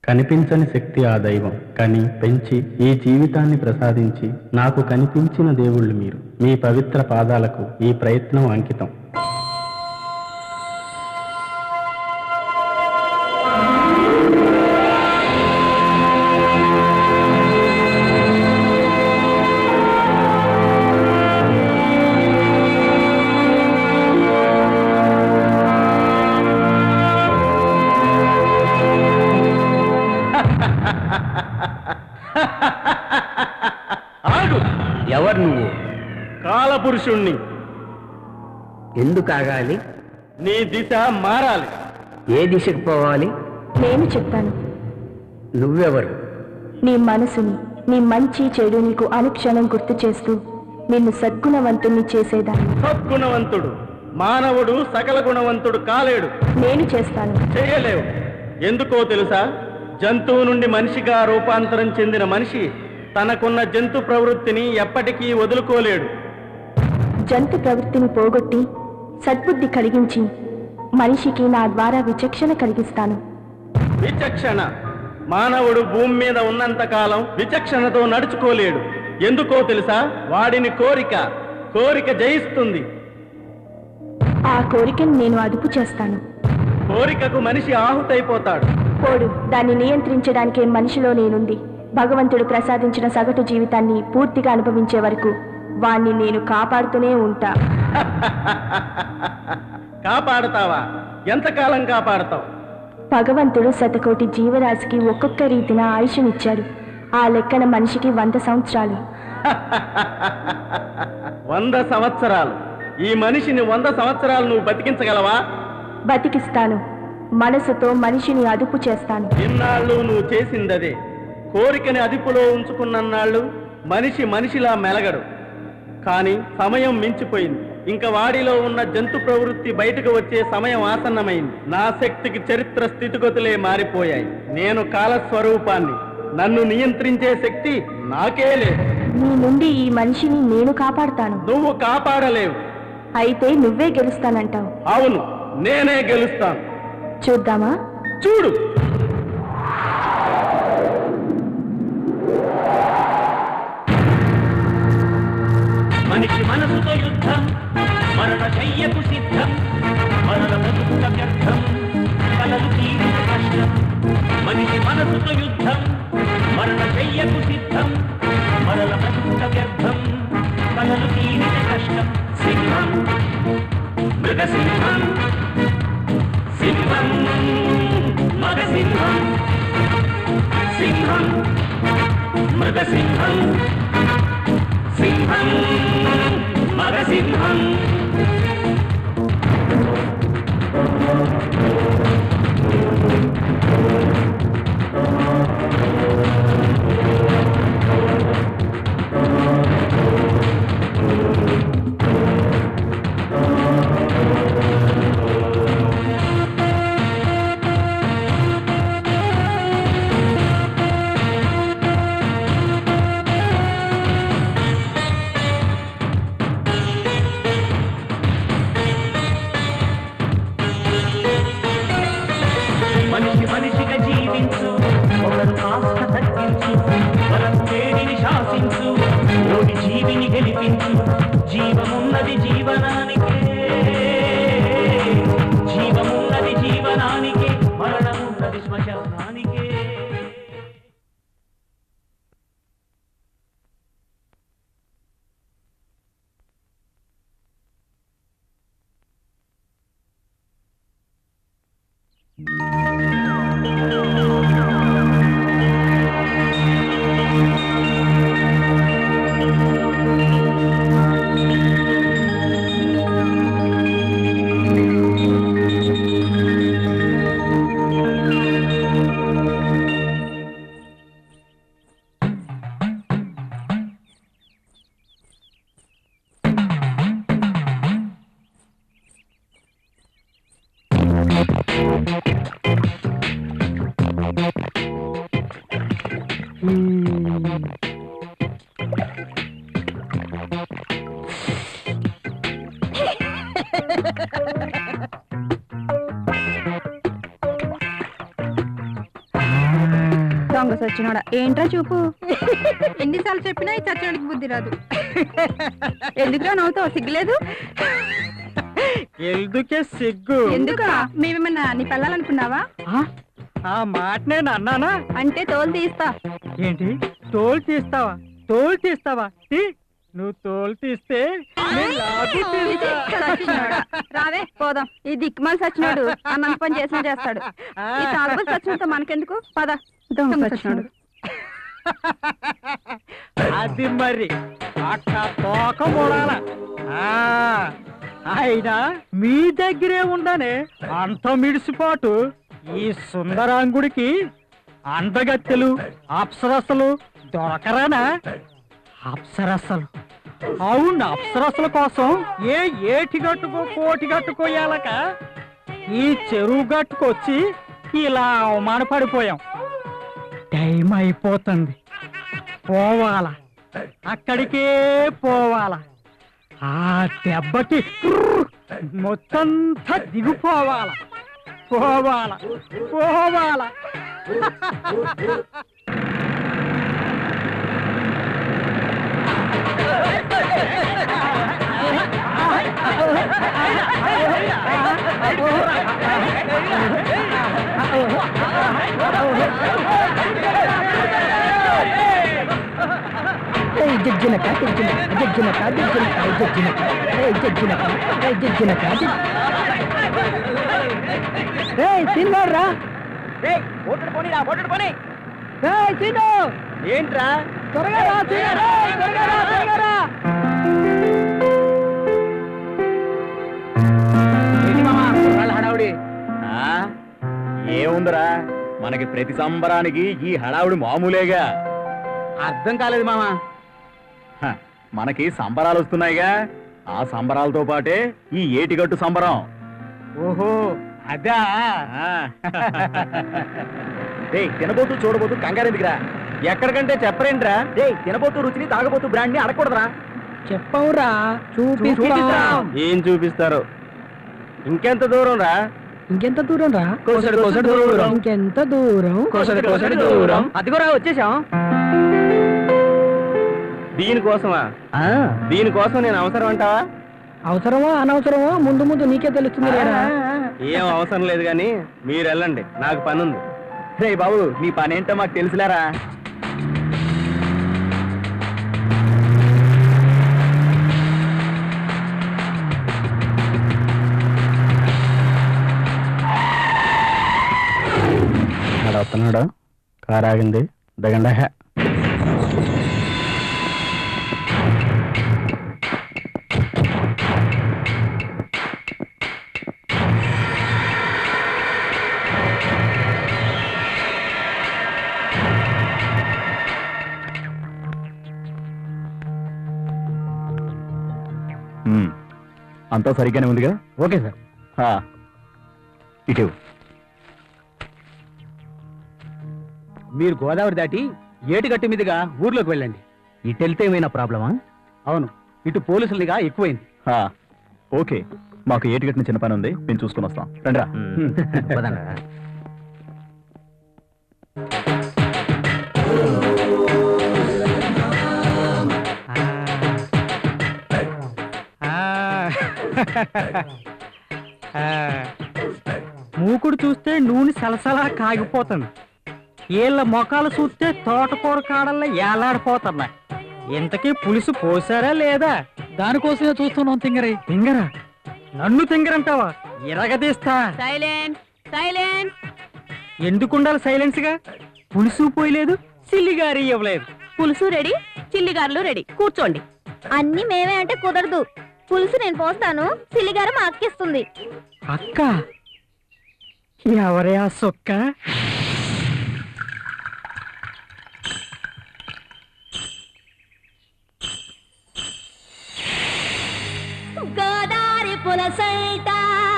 కనిపించని శక్తి ఆ దైవం కని పెంచి ఈ జీవితాన్ని ప్రసాదించి నాకు కనిపించిన దేవుళ్ళు మీరు మీ పవిత్ర పాదాలకు ఈ ప్రయత్నం అంకితం ఆగు ఎవరు నువ్వు కాలపురుషుణ్ణి ఎందుకు ఆగాలి నీ దిశ మారాలి ఏ దిశకు పోవాలి నేను చెప్తాను నువ్వెవరు నీ మనసుని నీ మంచి చెడు నీకు అనుక్షణం గుర్తు చేస్తూ నిన్ను సద్గుణవంతుణ్ణి చేసేదాన్ని సద్గుణవంతుడు మానవుడు సకల గుణవంతుడు కాలేడు నేను చేస్తాను చేయలేవు ఎందుకో తెలుసా జంతువు నుండి మనిషిగా రూపాంతరం చెందిన మనిషి తనకున్న జంతు ప్రవృత్తిని ఎప్పటికీ వదులుకోలేడు జంతు ప్రవృత్తిని పోగొట్టి సద్బుద్ధి కలిగించి మనిషికి నా ద్వారా విచక్షణ కలిగిస్తాను విచక్షణ మానవుడు భూమి మీద ఉన్నంత కాలం విచక్షణతో నడుచుకోలేడు ఎందుకో తెలుసా వాడిని కోరిక కోరిక జయిస్తుంది ఆ కోరికను నేను అదుపు చేస్తాను కోరికకు మనిషి ఆహుతైపోతాడు పోడు దాన్ని నియంత్రించడానికే మనిషిలో నేనుంది భగవంతుడు ప్రసాదించిన సగటు జీవితాన్ని పూర్తిగా అనుభవించే వరకు వాణ్ణి నేను కాపాడుతూనే ఉంటా కాపాడతావా ఎంతకాలం కాపాడతావు భగవంతుడు శతకోటి జీవరాశికి ఒక్కొక్క రీతిన ఆయుష్నిచ్చాడు ఆ లెక్కన మనిషికి వంద సంవత్సరాలు వంద సంవత్సరాలు ఈ మనిషిని వంద సంవత్సరాలు నువ్వు బతికించగలవా బతికిస్తాను మనసుతో మనిషిని అదుపు చేస్తాను ఇన్నాళ్ళు నువ్వు చేసిందదే కోరికని అదుపులో ఉంచుకున్నన్నాళ్ళు మనిషి మనిషిలా మెలగడు కానీ సమయం మించిపోయింది ఇంకా వాడిలో ఉన్న జంతు ప్రవృత్తి బయటకు వచ్చే సమయం ఆసన్నమైంది నా శక్తికి చరిత్ర స్థితిగతులే మారిపోయాయి నేను కాలస్వరూపాన్ని నన్ను నియంత్రించే శక్తి నాకే లేదు నీ నుండి ఈ మనిషిని నేను కాపాడుతాను నువ్వు కాపాడలేవు అయితే నువ్వే గెలుస్తానంటావు అవును నేనే గెలుస్తాను చూద్దామా చూడు మనిషి మనసుతో యుద్ధం మరణ శయ్యకు సిద్ధం మరణ బతుకుట వ్యర్థం కలలు తీరిన కష్టం మనిషి మనసుతో యుద్ధం మరణ శయ్యకు సిద్ధం మరణ బతుకుట వ్యర్థం కలలు తీరిన కష్టం సింహం మృగసింహం సింహం మగసింహం సింహం మృగసింహం సింహం మగసింహం మనిషి మనిషిగా జీవించు ఒకరు ఆస్థ తగ్గించు వరం వేడిని శాసించు ఓడి జీవిని గెలిపించు జీవమున్నది జీవనానికే జీవమున్నది జీవనానికే మరణమున్నది శ్మశానానికే ఆ దొంగ సచ్చినోడా ఏంట్రా చూపు ఎన్నిసార్లు చెప్పినా ఈ చచ్చినోడికి బుద్ధి రాదు ఎందుకురా నవ్వుతావు సిగ్గులేదు ఎందుకే సిగ్గు ఎందుకా మేమేమన్నా నీ పెళ్ళాలనుకున్నావా ఆ మాట నేను అన్నానా అంటే తోలు తీస్తా ఏంటి తోలు తీస్తావా తోలు తీస్తావా తీ. నువ్వు తోలు తీస్తే నేను లాగి తీస్తా. సచ్చినోడా. రావే పోదాం ఈ దిక్కుమాలి సచ్చినోడు ఆ మంచి పని చేసిన చేస్తాడు ఈ తాగుబోతు సచ్చినోడితో మనకెందుకు పద దొంగ సచ్చినోడు అది మరి అక్క తోక మూడాల ఆ, అయినా మీ దగ్గరే ఉండనే అంత మిడిసిపాటు ఈ సుందరాంగుడికి అందగత్తెలు అప్సరసలు దొరకరానా అప్సరసలు అవును అప్సరసల కోసం ఏ ఏటి గట్టుకో కోటి గట్టుకోయాలక ఈ చెరువు గట్టుకొచ్చి ఇలా అవమానపడిపోయాం టైం అయిపోతుంది పోవాలా అక్కడికే పోవాలా ఆ దెబ్బకి కుర్ర్ మొత్తంతా దిగిపోవాలా పోవాలా పోవాలా ఏంట్రా త్వరగా రా త్వరగా రా త్వరగా రా హడావుడి ఏముందిరా మనకి ప్రతి సంబరానికి ఈ హడావుడి మామూలేగా అర్థం కాలేదు మామా హ, మనకి సంబరాలు వస్తున్నాయిగా ఆ సంబరాలతో పాటే ఈ ఏటిగట్టు సంబరం ఓహో అదా రే తినబోతూ చూడబోతూ కంగారెందుకురా ఎక్కడికంటే చెప్పరేంట్రా రే తినబోతూ రుచిని తాగబోతూ బ్రాండ్ ని అడగకూడదురా చెప్పవురా చూపిస్తాం ఏం చూపిస్తారు ఇంకెంత దూరం రా ఇంకెంత దూరం రా కోసడి కోసడి దూరం ఇంకెంత దూరం కోసడి కోసడి దూరం అదిగోరా వచ్చేసాం దీనికోసమా దీనికోసం నేను అవసరం అంటావా అవసరమా అనవసరమా ముందు ముందు నీకే తెలుస్తుంది ఏం అవసరం లేదు కానీ మీరు వెళ్ళండి నాకు పని ఉంది రే బాబు నీ పనేంటో మాకు తెలుసులేరా ఆడ వస్తున్నాడు కారు ఆగింది దిగండి హే ఉమ్, అంతా సరిగ్గానే ఉందిగా ఓకే సార్ హా. ఇటు మీరు గోదావరి దాటి ఏటుగట్టు మీదుగా ఊర్లోకి వెళ్ళండి ఇటు వెళ్తే ఏమైనా ప్రాబ్లమా అవును ఇటు పోలీసులుగా ఎక్కువైంది హా. ఓకే మాకు ఏటిగట్టిన చిన్న పని ఉంది మేము చూసుకుని వస్తాం రండిరా మూకుడు చూస్తే నూనె సలసలా కాగిపోతుంది వీళ్ళ మొఖాలు చూస్తే తోటకూర కాడల్లా ఏలాడిపోతున్నాయి ఇంతకీ పులుసు పోసారా లేదా దానికోసమే చూస్తున్నాం తింగరై తింగరా నన్ను తింగరంటావా ఇరగదీస్తా సైలెంట్ సైలెంట్ ఎందుకుండాలి సైలెన్స్ గా పులుసు పోయలేదు సిల్లిగారి ఇవ్వలేదు పులుసు రెడీ చిల్లిగారులు రెడీ కూర్చోండి అన్ని మేమే అంటే కుదరదు పులుసు నేను పోస్తాను సిల్లిగారు మా అక్కిస్తుంది అక్క ఎవరే ఆ సొక్క గోదారి పులసల్ట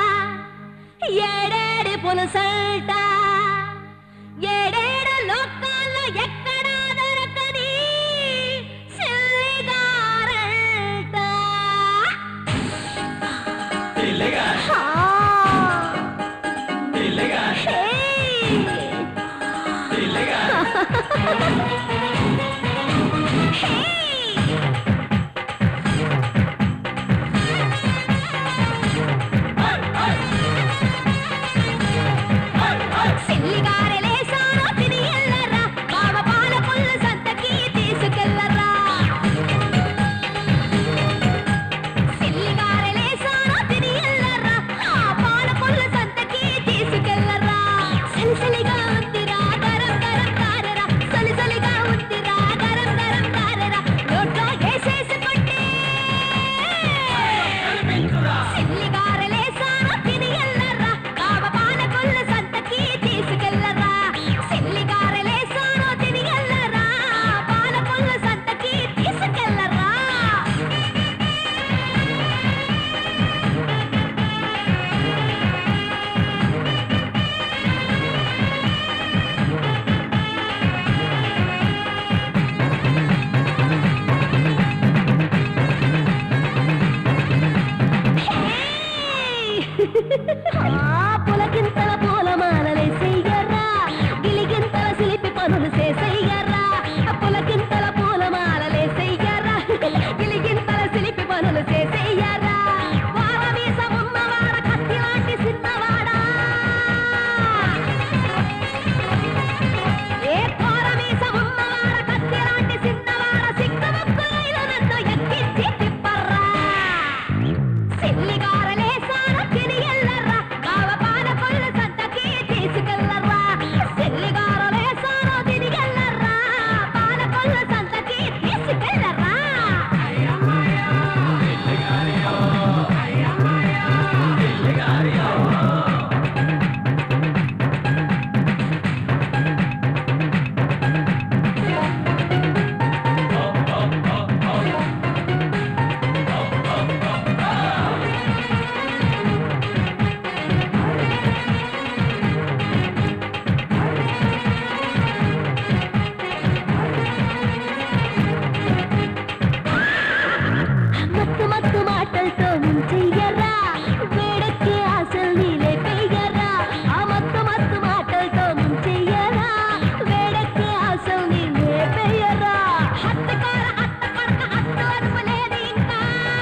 ఏడేడి పులసల్ట ఏడేడు లోకాల్లో ఎక్కడా దొరకని సిల్లిగారంట హా. హే. సిల్లిగారెలేసానో తిని ఎల్లరా బావ పాల పుల్ల సంతకి తీసుకెళ్ళరా సిల్లిగారెలేసానో తిని ఎల్లరా ఆ పాల పుల్ల సంతకి తీసుకెళ్ళరా సలిసలిగా ఉందిరా గరం గరం కారరా సలిసలిగా ఉందిరా గరం గరం కారరా నోట్లో వేసేసి కొట్టే సిల్లిగారెలేసానో తిని ఎల్లరా బావ పాల పుల్ల సంతకి తీసుకెళ్ళరా సిల్లిగారెలేసానో తిని ఎల్లరా పాల పుల్ల సంతకి తీసుకెళ్ళరా ఆ పులకింతల పూలమాలలేసేయ్యర్రా గిలిగింతల సిలిపి పనులు చేసేయ్యర్రా ఆ పులకింతల పూలమాలలేసేయ్యర్రా గిలిగింతల సిలిపి పనులు చేసేయ్యర్రా వార మీసం ఉన్నవాడ కత్తి లాంటి సిన్నవాడా ఏ కోర మీసం ఉన్నవాడ కత్తి లాంటి సిన్నవాడ సిక్కముక్కులైన నన్ను ఎక్కించి తిప్పర్రా సిల్లిగారలేసాన తిని ఎల్లర్రా బావ పాల కొల్ల సంతకి తీసుకెళ్ళర్రా సిల్లిగారలేసాన తిని ఎల్లర్రా పాల కొల్ల సంతకి తీసుకెళ్ళర్రా మత్తు మత్తు మాటలతో ముంచెయ్యరా వేడెక్కి ఆశలు నీలేపెయ్యరా ఆ మత్తు మత్తు మాటలతో ముంచెయ్యరా వేడెక్కి ఆశలు నీలేపెయ్యరా హత్తుకోర అత్త కొడక హత్తు అనుకోలేదు ఇంకా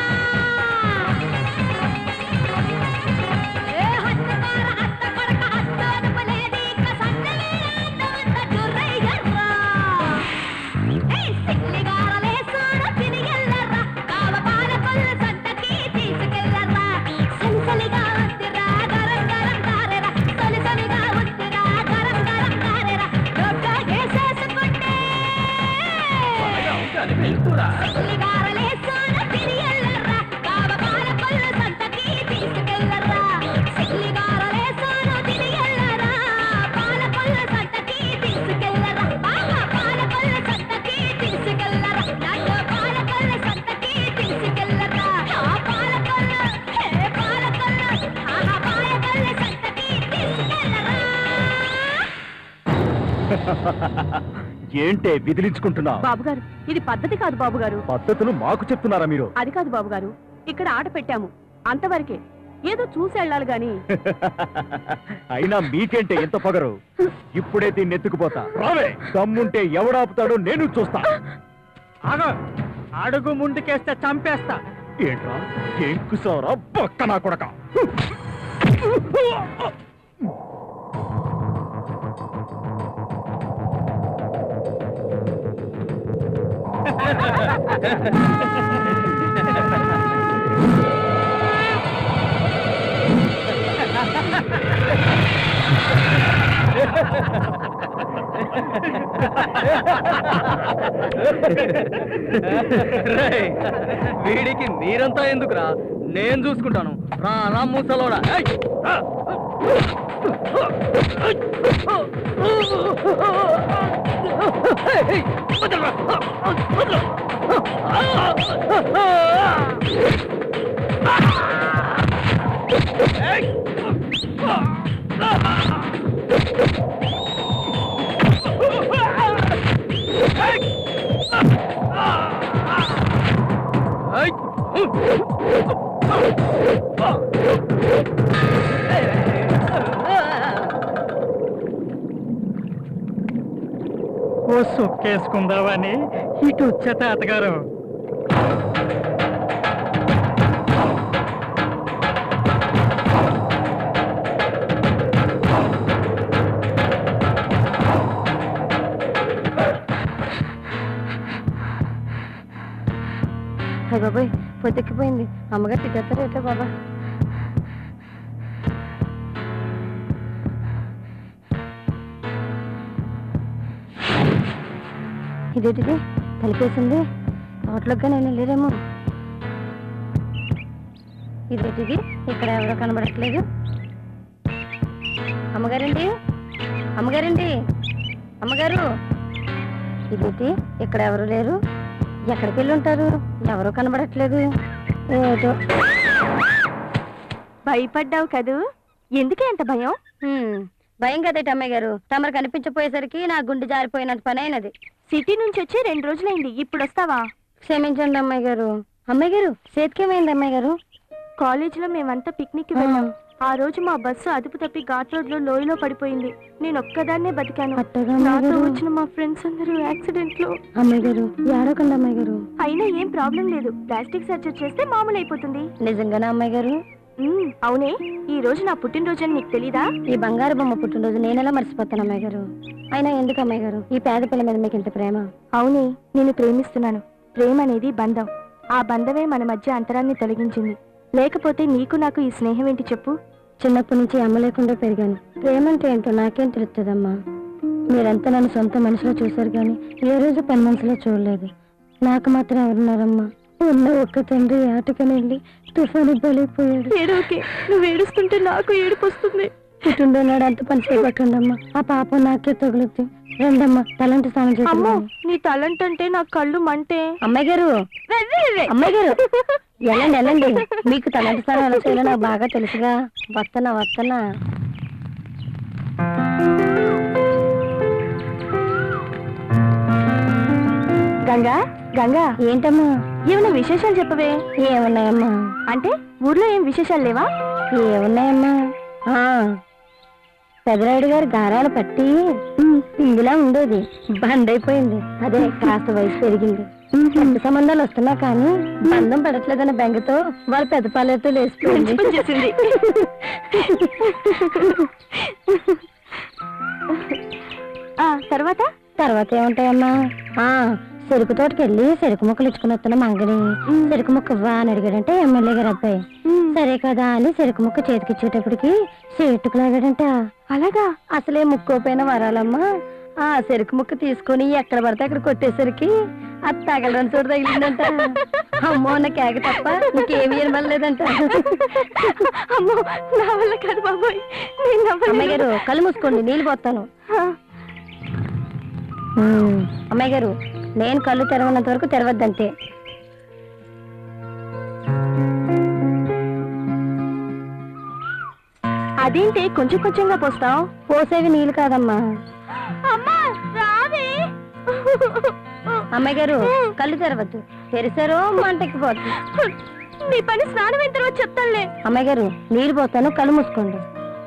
ఏ హత్తుకోర అత్త కొడక హత్తు అనుకోలేదు ఇంకా సంజవేంత జుర్రయ్యర్రా ఏయ్ సిల్లిగారలేసాన తిని ఎల్లర్రా కావ పాల కొల్ల సంతకి తీసుకెళ్ళర్రా సలిసలిగా ఉందిరా గరం గరం కారెరా సలిసలిగా ఉందిరా గరం గరం కారెరా నోట్లో వేసేసుకుంటే సిల్లిగారలేసాన తిని ఎల్లర్రా కావ పాల కొల్ల సంతకి తీసుకెళ్ళర్రా సిల్లిగారలేసాన తిని ఎల్లర్రా పాల కొల్ల సంతకి తీసుకెళ్ళర్రా బాగా పాల కొల్ల సంతకి తీసుకెళ్ళరా నాకు పాల కొల్ల సంతకి తీసుకెళ్ళరా ఆ పాల కొల్ల హే పాల కొల్ల ఆహా పాల కొల్ల సంతకి తీసుకెళ్ళరా ఏంటే విదిలించుకుంటున్నా బాబుగారు ఇది పద్ధతి కాదు బాబుగారు పద్ధతులు మాకు చెప్తున్నారా మీరు అది కాదు బాబుగారు ఇక్కడ ఆట పెట్టాము అంతవరకే ఏదో చూసి వెళ్ళాలి గాని అయినా మీకేంటే ఎంత పొగరు ఇప్పుడే దీన్ని ఎత్తుకుపోతా రావే దమ్ముంటే ఎవడాపుతాడో నేను చూస్తా అడుగు ముందుకేస్తే చంపేస్తా ఏంట్రా ఏం కుసావరా పక్క నా కొడక రేయ్, వీడికి మీరంతా ఎందుకురా నేను చూసుకుంటాను రా రా మూసలోడా ఏయ్, రా. ఏయ్, వదలరా. వదలరా. ఏయ్. ఓ సుక్కేసుకుందామని ఇటు వచ్చే తాతగారు అయ్య బాబాయ్ పొద్దెక్కిపోయింది అమ్మగారు తిట్టేస్తారు ఎట్లా బాబా ఇదేంటిది తలిపేసింది తోటలోకి నేను వెళ్ళేదేమో ఇదేంటిది ఇక్కడ ఎవరో కనబడట్లేదు అమ్మగారండి అమ్మగారండి అమ్మగారు ఇదేంటి ఇక్కడ ఎవరు లేరు ఎక్కడికి వెళ్ళి ఉంటారు ఎవరు కనబడట్లేదు ఏదో భయపడ్డావు కదూ ఎందుకే అంత భయం హ్మ్, భయం కదట అమ్మాయి గారు తమరు కనిపించపోయేసరికి నా గుండె జారిపోయినంత పని అయినది సిటీ నుంచి వచ్చి రెండు రోజులైంది ఇప్పుడు వస్తావా క్షమించండి అమ్మాయి గారు అమ్మాయి గారు చేతికేమైంది అమ్మాయి గారు కాలేజీలో మేమంతా పిక్నిక్ వెళ్ళాం ఆ రోజు మా బస్సు అదుపు తప్పి ఘాట్ రోడ్ లో లోయలో పడిపోయింది నేను ఒక్కదాన్నే బతికాను అట్టగా అమ్మాయి నాతో గారు. వచ్చిన మా ఫ్రెండ్స్ అందరూ యాక్సిడెంట్ లో అమ్మాయి గారు ఏడవకండి అమ్మాయి గారు అయినా ఏం ప్రాబ్లం లేదు ప్లాస్టిక్ సర్జరీ చేస్తే మామూలు అయిపోతుంది నిజంగానే అమ్మాయి గారు ఉమ్, అవునే ఈ రోజు నా పుట్టినరోజు అని నీకు తెలీదా ఈ బంగారు బొమ్మ పుట్టినరోజు నేనెలా మర్చిపోతాను అమ్మాయి గారు అయినా ఎందుకు అమ్మాయి గారు ఈ పేద పిల్ల మీద మీకు ఇంత ప్రేమ అవునే నేను ప్రేమిస్తున్నాను ప్రేమ అనేది బంధం ఆ బంధమే మన మధ్య అంతరాన్ని తొలగించింది లేకపోతే నీకు నాకు ఈ స్నేహం ఏంటి చెప్పు చిన్నప్పటి నుంచి అమ్మ లేకుండా పెరిగాను ప్రేమ అంటే ఏంటో నాకేం తెలుస్తుందమ్మా మీరంతా నన్ను సొంత మనసులో చూశారు కానీ ఏ రోజు పని మనసులో చూడలేదు నాకు మాత్రం ఎవరున్నారమ్మా ఉన్న ఒక్క తండ్రి ఆటకని వెళ్ళి తుఫాను బలైపోయాడు ఏడోకే నువ్వు ఏడుస్తుంటే నాకు ఏడుపు వస్తుంది పుట్టిండోనాడు అంత పని చేయబట్టండమ్మా ఆ పాప నాకే తగులుద్ది రండమ్మా తలంటి స్నానం అమ్మో చేసి నీ టాలెంట్ అంటే నాకు కళ్ళు మంటే అమ్మాయి గారు అమ్మాయి గారు వెళ్ళండి వెళ్ళండి మీకు తలంటి స్నానం ఎలా చేయాలో నాకు బాగా తెలుసుగా వస్తనా వస్తనా గంగా గంగా ఏంటమ్మా ఏమైనా విశేషాలు చెప్పవే ఏమున్నాయమ్మా అంటే ఊర్లో ఏం విశేషాలు లేవా ఏమున్నాయమ్మా ఆ, పెదరాయుడు గారు గారాలు పట్టి పింగిలా ఉండేది బంద్ అయిపోయింది అదే కాస్త వయసు పెరిగింది పెద్ద సంబంధాలు వస్తున్నా కానీ బంధం పడట్లేదన్న బెంగతో వాళ్ళ పెద్ద పాలతో లేచిపోయింది మంచి పని చేసింది. ఆ తర్వాత తర్వాత ఏముంటాయమ్మా ఆ చెరుకు తోటకి వెళ్ళి చెరుకు ముక్కలు ఇచ్చుకుని వస్తున్న మంగని చెరుకు ముక్క ఇవ్వా అని అడిగాడంటే ఎమ్మెల్యే గారు అబ్బాయి సరే కదా అని చెరుకు ముక్క చేతికి ఇచ్చేటప్పటికి చెట్టుకు లాగాడంట అలాగా అసలే ముక్కోపోయిన వరాలమ్మా ఆ చెరుకు ముక్క తీసుకొని ఎక్కడ పడితే అక్కడ కొట్టేసరికి అది తగలడం చూడ తగిలిందంట అమ్మో నా కేక తప్ప ఇంకేమీ వినబడలేదంట అమ్మో నా వల్ల కాదు బాబోయ్ నేను నవ్వలేను. అమ్మాయి గారు కళ్ళు మూసుకోండి నీళ్ళు పోతాను ఆ, ఉమ్, అమ్మాయి గారు నేను కళ్ళు తెరవనంత వరకు తెరవద్దంతే అదేంటి కొంచెం కొంచెంగా పోస్తావు పోసేవి నీళ్ళు కాదమ్మా అమ్మా రావే అమ్మాయి గారు కళ్ళు తెరవద్దు తెరిసారో మంటెక్కిపోతుంది నీ పని స్నానం అయిన తర్వాత చెప్తానులే అమ్మాయి గారు నీళ్ళు పోతాను కళ్ళు మూసుకోండి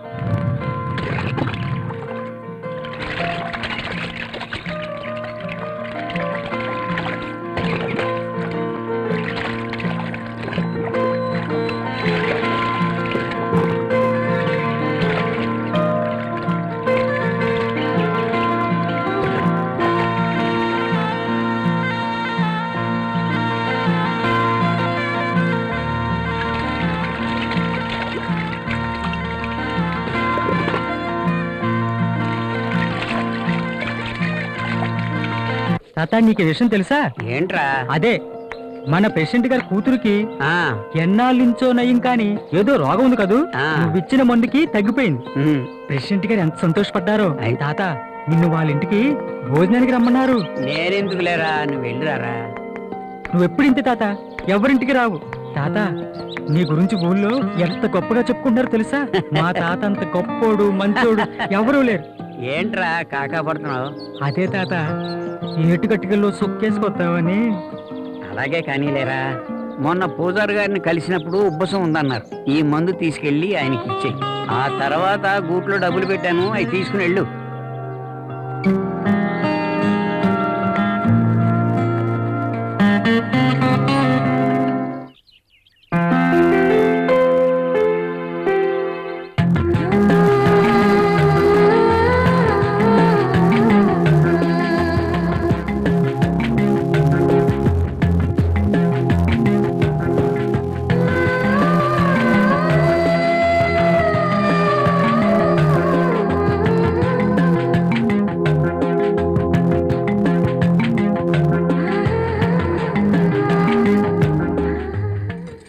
తాత నీకు ఈ విషయం తెలుసా ఏంట్రా అదే మన ప్రెసిడెంట్ గారి కూతురికి ఆ, ఎన్నాళ్ళ నుంచో నయం కానీ ఏదో రోగం ఉంది కదూ ఆ. నువ్వు ఇచ్చిన మందుకి తగ్గిపోయింది ఉమ్, ప్రెసిడెంట్ గారు ఎంత సంతోషపడ్డారో అయ్. తాత నిన్ను వాళ్ళ ఇంటికి భోజనానికి రమ్మన్నారు నేనెందుకు లేరా నువ్వు వెళ్ళిరారా నువ్వు ఎప్పుడు ఇంతే తాత ఎవరింటికి రావు తాత నీ గురించి ఊళ్ళో ఎంత గొప్పగా చెప్పుకుంటారో తెలుసా మా తాత అంత గొప్పోడు మంచోడు ఎవరూ లేరు ఏంట్రా కాకా పడుతున్నావు అదే తాత ఏటుగట్టుకల్లో సొక్కేసుకొస్తావని అలాగే కానీ లేరా మొన్న పూజారి గారిని కలిసినప్పుడు ఉబ్బసం ఉందన్నారు ఈ మందు తీసుకెళ్లి ఆయనకి ఇచ్చేయి ఆ తర్వాత గూట్లో డబ్బులు పెట్టాను అవి తీసుకుని వెళ్ళు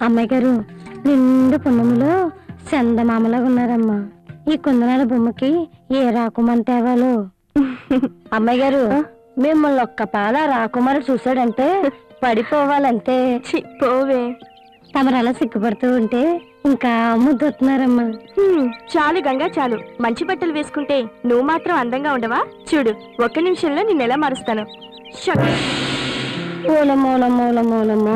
అమ్మాయి గారు నిండు పున్నములో చందమామలాగా ఉన్నారమ్మా ఈ కుందనాల బొమ్మకి ఏ రాకుమని తేవాలో అమ్మాయి గారు మిమ్మల్ని ఒక్క పాల రాకుమారు చూశాడంటే పడిపోవాలంతే పోవే తమరు అలా సిగ్గుపడుతూ ఉంటే ఇంకా ముద్దొస్తున్నారమ్మా హ్మ్, చాలు గంగా చాలు మంచి బట్టలు వేసుకుంటే నువ్వు మాత్రం అందంగా ఉండవా చూడు ఒక్క నిమిషంలో నిన్ను ఎలా మారుస్తాను షక్. మూల మూల మూల మూలము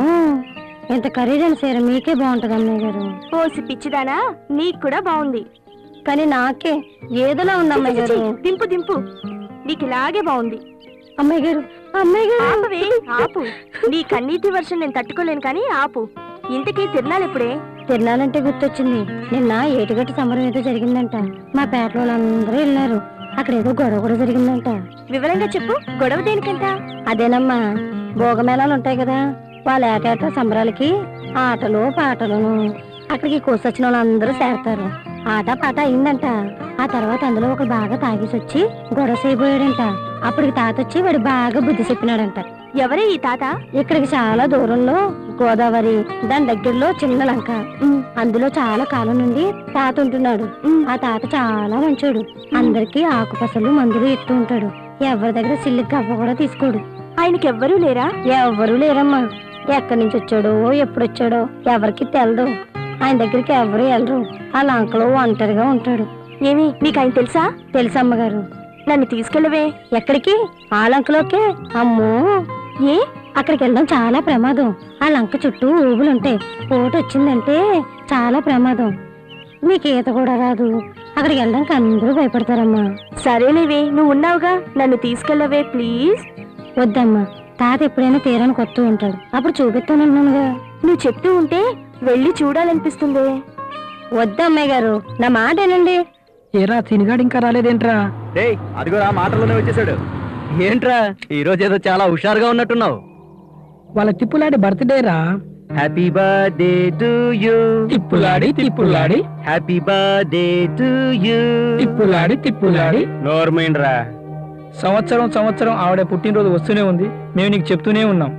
ఇంత ఖరీదైన చీర మీకే బాగుంటది అమ్మాయి గారు ఓసి పిచ్చిదానా నీకు కూడా బాగుంది కానీ నాకే ఏదోలా ఉంది అమ్మాయి గారు దింపు దింపు నీకు ఇలాగే బాగుంది అమ్మాయి గారు అమ్మాయి గారు ఆపవే ఆపు నీ కన్నీటి వర్షం నేను తట్టుకోలేను కానీ ఆపు ఇంతకీ తిరణాలు ఎప్పుడే తిరణాలంటే గుర్తొచ్చింది నిన్న ఏటుగట్టు సమరం ఏదో జరిగిందంట మా పేటలో వాళ్ళందరూ వెళ్ళారు అక్కడ ఏదో గొడవ కూడా జరిగిందంట వివరంగా చెప్పు గొడవ దేనికంట అదేనమ్మా భోగమేళాలు ఉంటాయి కదా వాళ్ళ ఏటేట సంబరాలకి ఆటలు పాటలును అక్కడికి కోసొచ్చిన వాళ్ళందరూ చేరతారు ఆట పాట అయిందంట ఆ తర్వాత అందులో ఒకడు బాగా తాగేసి వచ్చి గొడవ చేయబోయాడంట అప్పటికి తాత వచ్చి వాడు బాగా బుద్ధి చెప్పినాడంట ఎవరే ఈ తాత ఇక్కడికి చాలా దూరంలో గోదావరి దాని దగ్గరలో చిన్న లంక అందులో చాలా కాలం నుండి తాత ఉంటున్నాడు ఆ తాత చాలా మంచోడు అందరికి ఆకుపసలు మందులు ఇస్తూ ఉంటాడు ఎవరి దగ్గర సిల్లి గవ్వ కూడా తీసుకోడు ఆయనకి ఎవ్వరూ లేరా ఎవ్వరూ లేరమ్మా ఎక్కడి నుంచి వచ్చాడో ఎప్పుడు వచ్చాడో ఎవరికి తెలదు ఆయన దగ్గరికి ఎవరు వెళ్ళరు ఆ లంకలో ఒంటరిగా ఉంటాడు ఏమి నీకు ఆయన తెలుసా తెలుసమ్మగారు నన్ను తీసుకెళ్ళవే ఎక్కడికి ఆ లంకలోకే అమ్మో ఏ అక్కడికి వెళ్ళడం చాలా ప్రమాదం ఆ లంక చుట్టూ ఊబులు ఉంటాయి పోటు వచ్చిందంటే చాలా ప్రమాదం మీకు ఈత కూడా రాదు అక్కడికి వెళ్ళడానికి అందరూ భయపడతారమ్మా సరేలేవే నువ్వు ఉన్నావుగా నన్ను తీసుకెళ్ళవే ప్లీజ్ వద్దమ్మా తాత ఎప్పుడైనా తీరానికి వస్తూ ఉంటాడు అప్పుడు చూపిస్తానన్నానుగా నువ్వు చెప్తూ ఉంటే వెళ్ళి చూడాలనిపిస్తుంది వద్దమ్మాయి గారు నా మాట ఏనండి ఏరా తినిగాడు ఇంకా రాలేదేంట్రా ఏయ్ అదిగోరా మాటల్లోనే వచ్చేసాడు ఏంట్రా ఈ రోజు ఏదో చాలా హుషారుగా ఉన్నట్టున్నావు వాళ్ళ తిప్పులాడి బర్త్డే రా హ్యాపీ బర్త్డే టు యూ తిప్పులాడి తిప్పులాడి హ్యాపీ బర్త్డే టు యూ తిప్పులాడి తిప్పులాడి నోర్మైండ్రా సంవత్సరం సంవత్సరం ఆవిడ పుట్టినరోజు వస్తూనే ఉంది మేము నీకు చెప్తూనే ఉన్నాం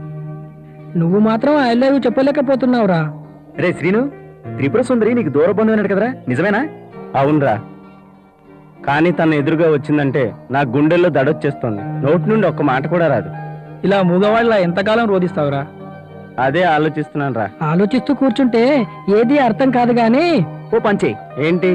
నువ్వు మాత్రం ఐ లవ్ యూ చెప్పలేకపోతున్నావురా రే శ్రీను త్రిపుర సుందరి నీకు దూర బంధువు అన్నాడు కదరా నిజమేనా అవునరా కానీ తన ఎదురుగా వచ్చిందంటే నా గుండెల్లో దడొచ్చేస్తుంది నోటి నుండి ఒక్క మాట కూడా రాదు ఇలా మూగవాళ్ళ ఎంతకాలం రోధిస్తావురా అదే ఆలోచిస్తున్నాను రా ఆలోచిస్తూ కూర్చుంటే ఏది అర్థం కాదు గాని ఓ పంచే ఏంటి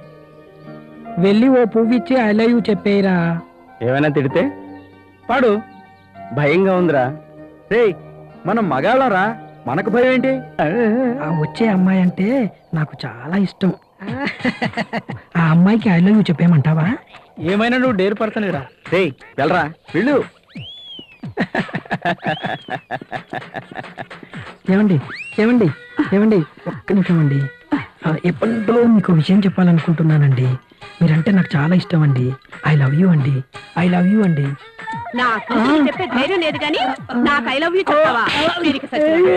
వెళ్ళి ఓ పువ్వు ఇచ్చి ఐ లవ్ యూ చెప్పేయరా ఏమైనా తిడితే పాడు భయంగా ఉందిరా రే మనం మగాళ్ళరా మనకు భయం ఏంటి ఆ వచ్చే అమ్మాయి అంటే నాకు చాలా ఇష్టం ఆ అమ్మాయికి ఐ లవ్ యూ చెప్పేయమంటావా ఏమైనా నువ్వు డేర్ పడతలేరా రే వెళ్ళరా వెళ్ళు ఏమండి ఏమండి ఏమండి ఒక్క నిమిషం అండి ఆ, ఎప్పటిలో మీకు విషయం చెప్పాలనుకుంటున్నానండి మీరంటే నాకు చాలా ఇష్టం అండి ఐ లవ్ యూ అండి ఐ లవ్ యూ అండి నాకు చెప్పే ధైర్యం లేదు కానీ నాకు ఐ లవ్ యూ చెప్తావా వీరికి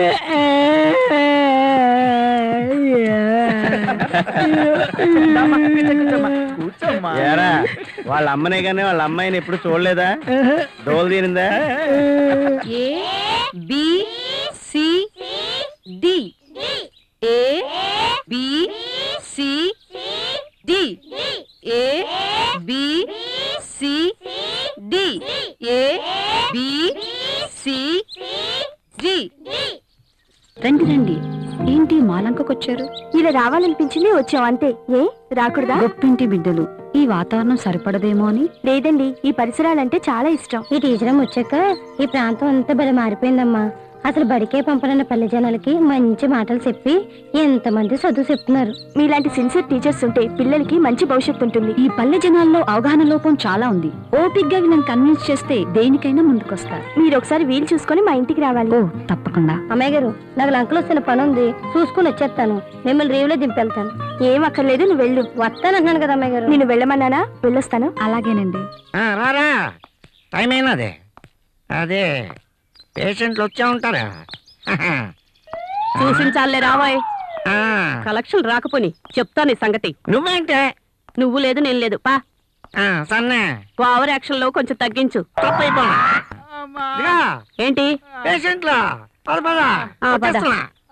కూర్చోమ్మా ఏరా వాళ్ళ అమ్మనే గానీ వాళ్ళ అమ్మాయిని ఎప్పుడు చూడలేదా డోలు తీరిందా A B C D A B C D A B C D A B C D రండి రండి ఏంటి మాలంకకొచ్చారు ఇలా రావాలనిపించింది వచ్చాం అంతే ఏ రాకూడదా గొప్పింటి బిడ్డలు ఈ వాతావరణం సరిపడదేమో అని లేదండి ఈ పరిసరాలంటే చాలా ఇష్టం ఈ టీచరం వచ్చాక ఈ ప్రాంతం అంతా భలే మారిపోయిందమ్మా అసలు బడికే పంపనన్న పల్లె జనాలకి మంచి మాటలు చెప్పి ఎంతమంది చదువు చెప్తున్నారు మీలాంటి సిన్సియర్ టీచర్స్ ఉంటే పిల్లలకి మంచి భవిష్యత్తు ఉంటుంది ఈ పల్లె జనాల్లో అవగాహన లోపం చాలా ఉంది ఓపిగ్గా వీళ్ళని కన్విన్స్ చేస్తే దేనికైనా ముందుకొస్తారు మీరు ఒకసారి వీలు చూసుకొని మా ఇంటికి రావాలి ఓ తప్పకుండా అమ్మాయి గారు నాకు లంకలో వస్తున్న పని ఉంది చూసుకుని వచ్చేస్తాను మిమ్మల్ని రేవులో దింపెళ్తాను ఏం అక్కర్లేదు నువ్వు వెళ్ళు వస్తానంటున్నాను కదా అమ్మాయి గారు నేను వెళ్ళమన్నానా వెళ్ళొస్తాను అలాగేనండి రారా టైం అయినదే అదే పేషెంట్లు వచ్చా ఉంటారా చూసించాలే రావాయ్ ఆ, కలెక్షన్ రాకపోని చెప్తాను ఈ సంగతి నువ్వేంటే నువ్వు లేదు నేను లేదు పా ఆ, సన్నే ఓవర్ యాక్షన్ లో కొంచెం తగ్గించు తప్పైపోనా ఇదిగో, ఏంటి పేషెంట్లు పద పద ఆ, పద. వచ్చేస్తున్నా.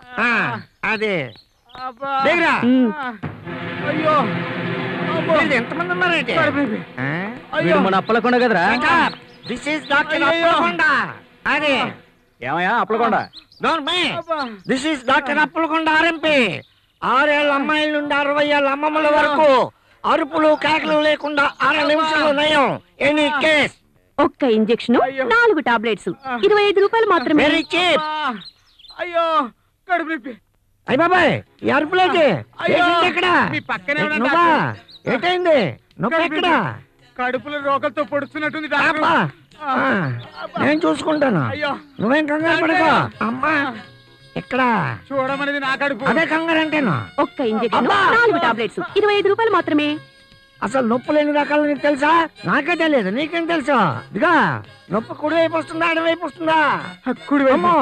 ఆ, అదే దిగరా అయ్యో వీళ్ళు ఎంతమంది ఉన్నారంటే వీడు మన అప్పలకొండ కదరా దిస్ ఈస్ డాక్టర్ అయ్యయ్యో. అప్పలకొండ అదే ఏమయ్యా Appalakonda this is doctor Appalakonda RMP ఆరేళ్ళ అమ్మాయిల నుండి అరవై ఏళ్ళ అమ్మమ్మల వరకు అరుపులు కేకలు లేకుండా అర నిమిషాలు నయం ఎనీ కేస్ ఒక్క ఇంజెక్షన్ నాలుగు టాబ్లెట్స్ ఇరవై ఐదు రూపాయలు మాత్రమే వెరీ చీప్ అయ్యో కడుపు నొప్పి అయ్య బాబాయ్ ఈ అరుపులేంటి అయ్యో, పేషెంట్ ఎక్కడ మీ పక్కనే ఉన్నాను నువ్వా డాక్టర్. ఏంటైంది నొప్పి ఎక్కడ కడుపులో రోగంతో పొడుస్తున్నట్టుంది డాక్టర్ అబ్బా. ఆ, నేను చూసుకుంటాను అయ్యో. నువ్వేం కంగారు పడకో అమ్మా ఎక్కడ చూడమనేది నా కడుపు అదే కంగారు అంటేను ఒక్క ఇంజెక్షన్ అబ్బా. నాలుగు టాబ్లెట్స్ ఇరవై ఐదు రూపాయలు మాత్రమే అసలు నొప్పులు ఎన్ని రకాలు నీకు తెలుసా నాకే తెలియదు నీకేం తెలుసు ఇదిగా నొప్పి కుడి వైపు వస్తుందా ఎడమ వైపు వస్తుందా కుడి వైపు. అమ్మో.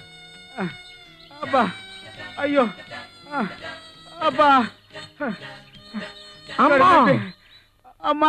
అబ్బా అయ్యో ఆ, అబ్బా అమ్మో. కడుపు నొప్పి. అమ్మా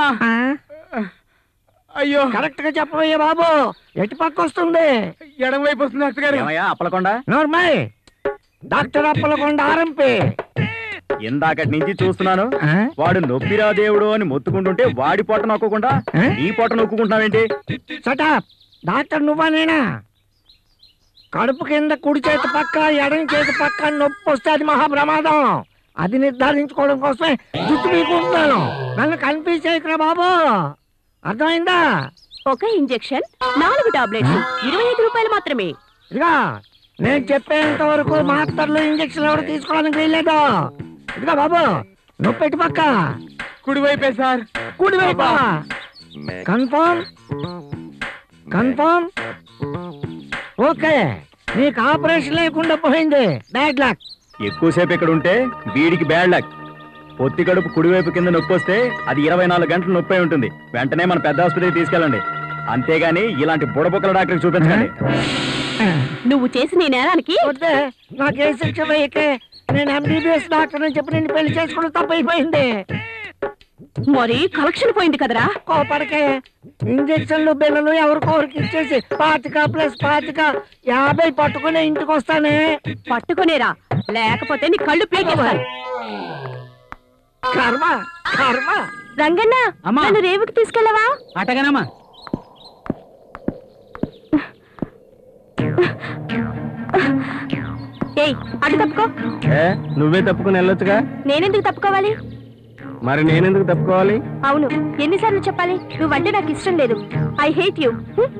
అయ్యో కరెక్ట్ గా చెప్పవయ్యా బాబు ఎటు పక్క వస్తుంది ఎడమ వైపు వస్తుంది డాక్టర్ గారు ఏమయ్యా అప్పలకొండ నోర్మయ్ డాక్టర్ అప్పలకొండ ఆరంపి ఇందాకటి నుంచి చూస్తున్నాను వాడు నొప్పిరా దేవుడు అని మొత్తుకుంటుంటే వాడి పొట్ట నొక్కకుండా ఈ పొట్ట నొక్కుంటున్నావేంటి సటాప్ డాక్టర్ నువ్వా నేనా కడుపు కింద కుడి చేతి పక్క ఎడం చేతి పక్క నొప్పి వస్తే అది మహాప్రమాదం అది నిర్ధారించుకోవడం కోసమే జుట్టు మీకుంటున్నాను నన్ను కన్ఫ్యూజ్ చేయకురా బాబు అర్థమైందా ఒక ఇంజెక్షన్ నాలుగు టాబ్లెట్స్ ఇరవై ఐదు రూపాయలు మాత్రమే ఇదిగా నేను చెప్పేంత వరకు మాత్రలు ఇంజక్షన్ ఎవరు తీసుకోవడానికి వీల్లేదు ఇదిగా బాబు నొప్పి ఎటు పక్క కుడి వైపే సార్ కుడి వైపా కన్ఫర్మ్ కన్ఫర్మ్ ఓకే నీకు ఆపరేషన్ లేకుండా పోయింది బ్యాడ్ లక్ ఎక్కువసేపు ఇక్కడ ఉంటే వీడికి బ్యాడ్ లక్ పొత్తి కడుపు కుడివైపు కింద నొప్పి వస్తే అది ఇరవై నాలుగు గంటలు నొప్పి అయి ఉంటుంది వెంటనే మన పెద్ద ఆసుపత్రికి తీసుకెళ్ళండి అంతేగాని ఇలాంటి బుడబుక్కల డాక్టర్కి చూపించండి నువ్వు చేసిన ఈ నేరానికి వద్దే నాకు ఏ శిక్ష వేయకే నేను ఎంబీబీఎస్ డాక్టర్ అని చెప్పి నేను పెళ్లి చేసుకోవడం తప్పైపోయింది మరి కలెక్షన్ పోయింది కదరా కోపడికే ఇంజక్షన్లు బిల్లలు ఎవరికొరికి ఇచ్చేసి పాతిక ప్లస్ పాతిక యాభై పట్టుకుని ఇంటికి వస్తానే పట్టుకునేరా లేకపోతే నీ కళ్ళు పీకేస్తాను కర్మ కర్మ రంగన్న నన్ను రేవుకి తీసుకెళ్ళవా అటగనమ్మా ఏయ్ అటు తప్పుకో ఏ నువ్వే తప్పుకుని వెళ్ళొచ్చుగా నేనెందుకు తప్పుకోవాలి మరి నేనెందుకు తప్పుకోవాలి అవును ఎన్నిసార్లు చెప్పాలి నువ్వంటే నాకు ఇష్టం లేదు ఐ హేట్ యూ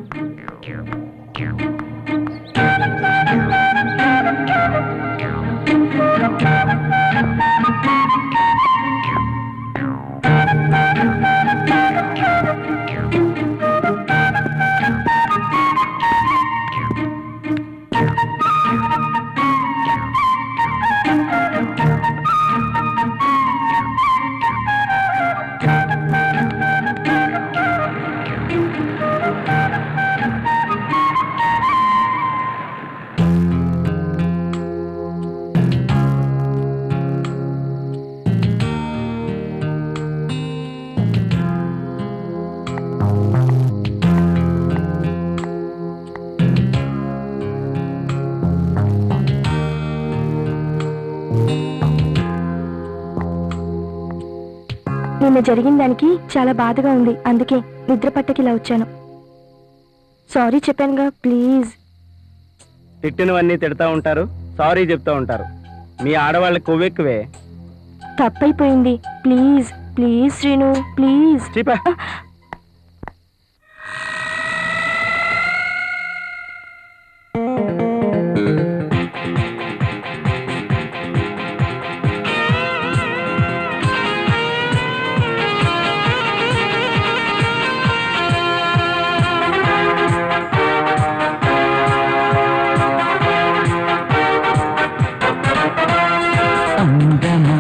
నిన్న జరిగిన దానికి చాలా బాధగా ఉంది అందుకే నిద్ర పట్టకి ఇలా వచ్చాను సారీ చెప్పానుగా ప్లీజ్ తిట్టినవన్నీ తిడతా ఉంటారు సారీ చెప్తా ఉంటారు మీ ఆడవాళ్ళ కొవ్వెక్కువే తప్పైపోయింది ప్లీజ్ ప్లీజ్ శ్రీను ప్లీజ్ చీపా అందమా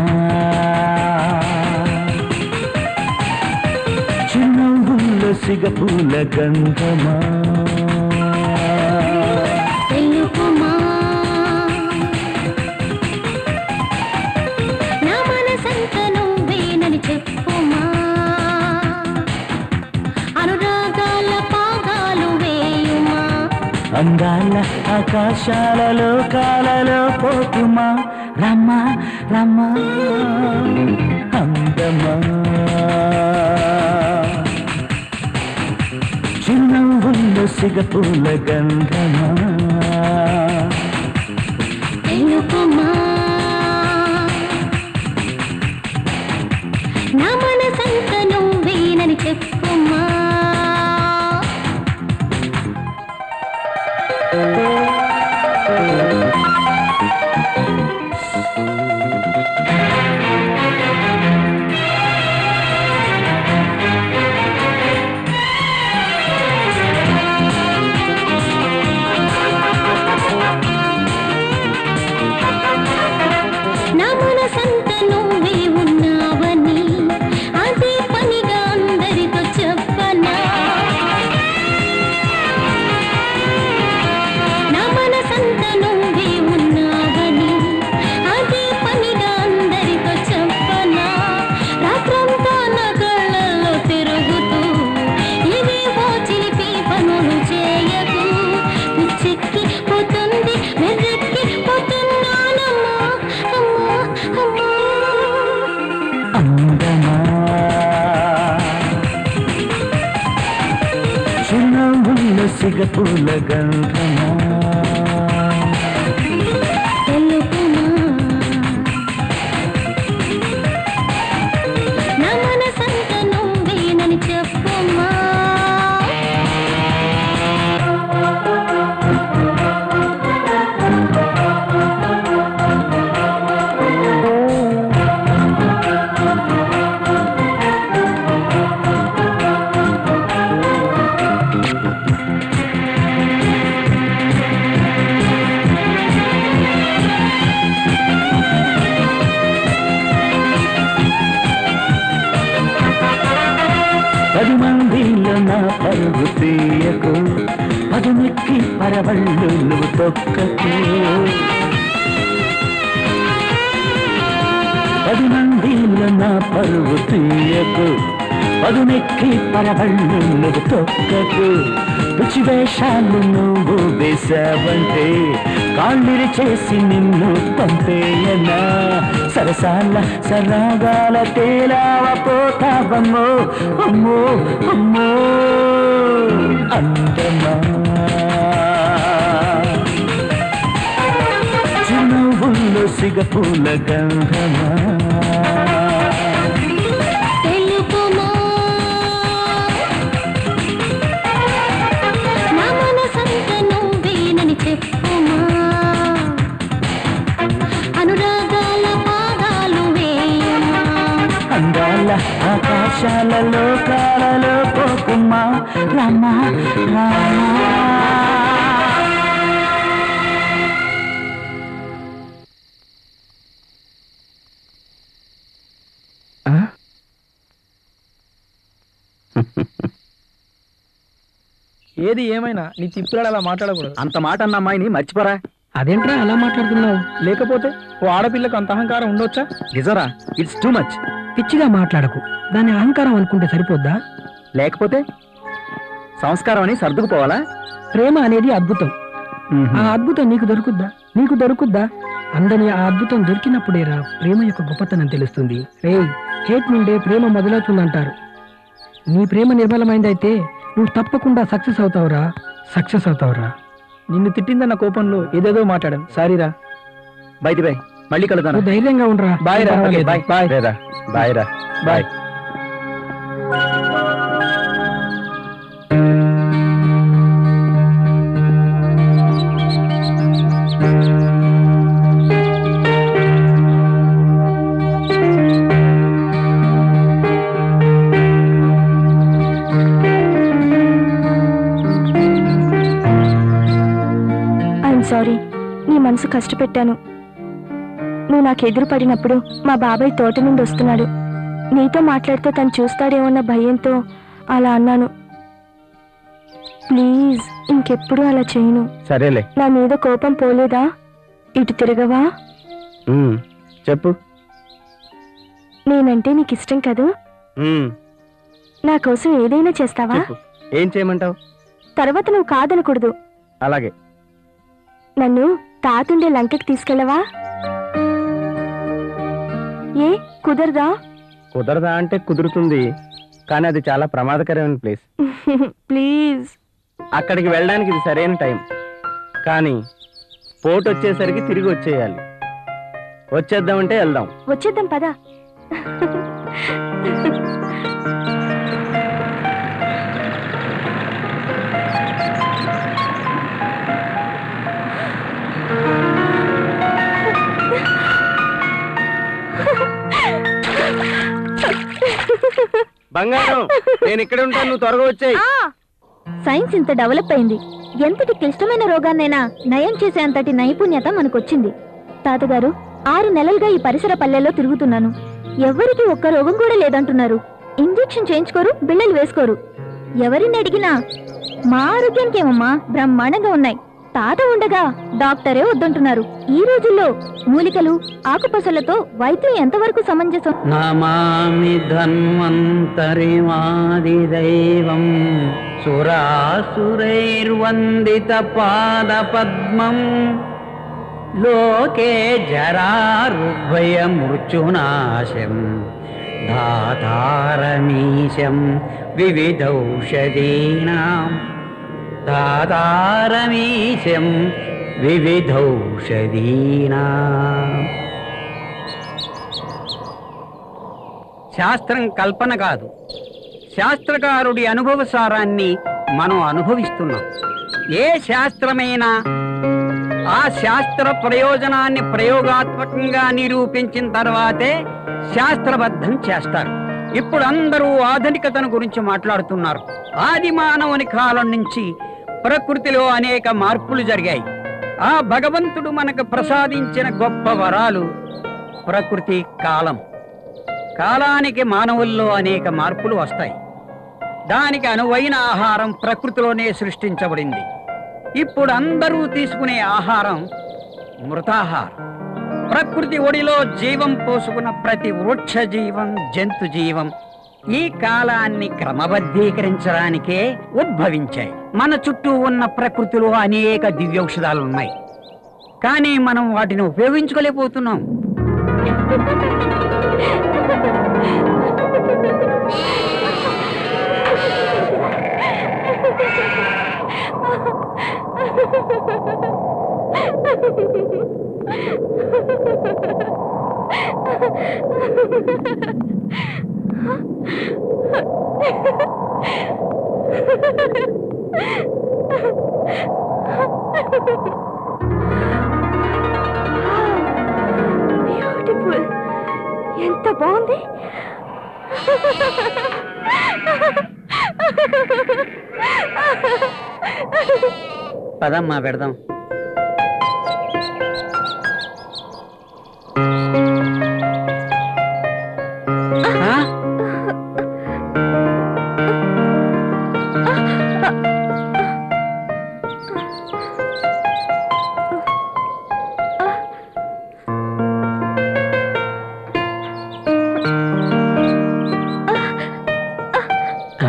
చిన్న సిగపూల గంధమా తెలుపుమా నా మనసంత నువ్వేనని చెప్పుమా అనురాగాల పాగాలు వేయుమా అందాల ఆకాశాలలో కాలలో పోకుమా రమ్మా రమ్మా అందమా చిన్నవుల్లో సిగపూల గంధమా తెలుపుమా నా మనసంత నువ్వేనని చెప్పుమా నా మనసంత నువ్వే ఉన్నావని అదే పనిగా అందరితో చెప్పనా నా మనసంత నువ్వే ఉన్నావని అదే పనిగా అందరితో చెప్పనా రాత్రంతా నా కళ్ళల్లో తిరుగుతూ ఇవేవో చిలిపి పనులు చేయకు పిచ్చెక్కి పోతుంది మెర్రెక్కి పోతున్నానమ్మా అమ్మా అమ్మా అందమా చిన్నవుల్లో సిగపూల గంధమా తెలుపుమా నా మనసంత నువ్వేనని చెప్పుమా పది మందిలో నా పరుగు తీయకు పదునెక్కి పరవళ్ళు నువ్వు తొక్కకు పది మందిలో నా పరుగు తీయకు పదునెక్కి పరవళ్ళు నువ్వు తొక్కకు రుచి వేషాలు నువ్వు వేసావంటే కాళ్ళిరి చేసి నిన్ను పంపేయనా సరసాల సరాగాల తేలావ పోతావమ్మో అమ్మో అమ్మో అందమా చిన్నవుల్లో సిగపూల గంధమా తెలుపుమా నా మనసంత నువ్వేనని చెప్పుమా అనురాగాల పాదాలు వేయమా అందాల ఆకాశాలలో కాలలో పోకుమ్మా రామా రామా ఏది ఏమైనా నీ తిప్పులాడు అలా మాట్లాడకూడదు అంత మాట అన్న అమ్మాయిని మర్చిపోరా అదేంట్రా అలా మాట్లాడుతున్నావు లేకపోతే ఓ ఆడపిల్లకు అంత అహంకారం ఉండొచ్చా నిజరా ఇట్స్ టూ మచ్ పిచ్చిగా మాట్లాడకు దాన్ని అహంకారం అనుకుంటే సరిపోద్దా లేకపోతే సంస్కారం అని సర్దుకుపోవాలా ప్రేమ అనేది అద్భుతం ఆ అద్భుతం నీకు దొరుకుద్దా నీకు దొరుకుద్దా అందని ఆ అద్భుతం దొరికినప్పుడేరా ప్రేమ యొక్క గొప్పతనం తెలుస్తుంది రే హేట్ నుండే ప్రేమ మొదలవుతుందంటారు నీ ప్రేమ నిర్మలమైందైతే నువ్వు తప్పకుండా సక్సెస్ అవుతావురా సక్సెస్ అవుతావురా నిన్ను తిట్టిందన్న కోపంలో ఏదేదో మాట్లాడాను సారీరా బయటి బాయ్ మళ్ళీ కలుద్దాను నువ్వు ధైర్యంగా ఉండరా బాయ్ రా పర్వాలేదు. బాయ్ బాయ్ రా బాయ్ రా బాయ్ ఐఎమ్ సారీ నీ మనసు కష్టపెట్టాను నువ్వు నాకు ఎదురు పడినప్పుడు మా బాబాయ్ తోట నుండి వస్తున్నాడు నీతో మాట్లాడితే తను చూస్తాడేమన్న భయంతో అలా అన్నాను ప్లీజ్ ఇంకెప్పుడు అలా చేయను సరేలే నా మీద కోపం పోలేదా ఇటు తిరగవా ఉమ్, చెప్పు నేనంటే నీకు ఇష్టం కదూ ఉమ్, నా కోసం ఏదైనా చేస్తావా చెప్పు ఏం చేయమంటావు తర్వాత నువ్వు కాదనకూడదు అలాగే నన్ను తాతుండే లంకకి తీసుకెళ్ళవా ఏ కుదరదా కుదరదా అంటే కుదురుతుంది కానీ అది చాలా ప్రమాదకరమైన ప్లేస్ ప్లీజ్ అక్కడికి వెళ్ళడానికి ఇది సరైన టైం కానీ పోటు వచ్చేసరికి తిరిగి వచ్చేయాలి వచ్చేద్దామంటే వెళ్దాం వచ్చేద్దాం పదా బంగారం నేను ఇక్కడ ఉంటాను నువ్వు త్వరగా వచ్చేయి సైన్స్ ఇంత డెవలప్ అయింది ఎంతటి క్లిష్టమైన రోగాన్నైనా నయం చేసే అంతటి నైపుణ్యత మనకొచ్చింది తాతగారు ఆరు నెలలుగా ఈ పరిసర పల్లెల్లో తిరుగుతున్నాను ఎవరికి ఒక్క రోగం కూడా లేదంటున్నారు ఇంజెక్షన్ చేయించుకోరు బిళ్ళలు వేసుకోరు ఎవరిని అడిగినా మా ఆరోగ్యానికేమమ్మా బ్రహ్మాండంగా ఉన్నాయి తాత ఉండగా డాక్టరే వద్దంటున్నారు ఈ రోజుల్లో మూలికలు ఆకుపసలతో వైద్యం ఎంతవరకు సమంజసం నమామి ధన్వంతరిమాదిదైవం సురాసురైర్వందిత పాద పద్మం లోకే జరారుభయ మృత్యునాశం ధాతారమీశం వివిధౌషధీనాం ధాతారమీశం వివిధౌషధీనాం శాస్త్రం కల్పన కాదు శాస్త్రకారుడి అనుభవ సారాన్ని మనం అనుభవిస్తున్నాం ఏ శాస్త్రమైనా ఆ శాస్త్ర ప్రయోజనాన్ని ప్రయోగాత్మకంగా నిరూపించిన తర్వాతే శాస్త్రబద్ధం చేస్తారు ఇప్పుడు అందరూ ఆధునికతను గురించి మాట్లాడుతున్నారు ఆది మానవుని కాలం నుంచి ప్రకృతిలో అనేక మార్పులు జరిగాయి ఆ భగవంతుడు మనకు ప్రసాదించిన గొప్ప వరాలు ప్రకృతి కాలం కాలానికి మానవుల్లో అనేక మార్పులు వస్తాయి దానికి అనువైన ఆహారం ప్రకృతిలోనే సృష్టించబడింది ఇప్పుడు అందరూ తీసుకునే ఆహారం మృతాహారం ప్రకృతి ఒడిలో జీవం పోసుకున్న ప్రతి వృక్ష జీవం జంతు జీవం ఈ కాలాన్ని క్రమబద్ధీకరించడానికే ఉద్భవించాయి మన చుట్టూ ఉన్న ప్రకృతిలో అనేక దివ్యౌషధాలు ఉన్నాయి కానీ మనం వాటిని ఉపయోగించుకోలేకపోతున్నాం బ్యూటిఫుల్ ఎంత బాగుంది పదమ్మా పెడదాం ఆ? ఆ.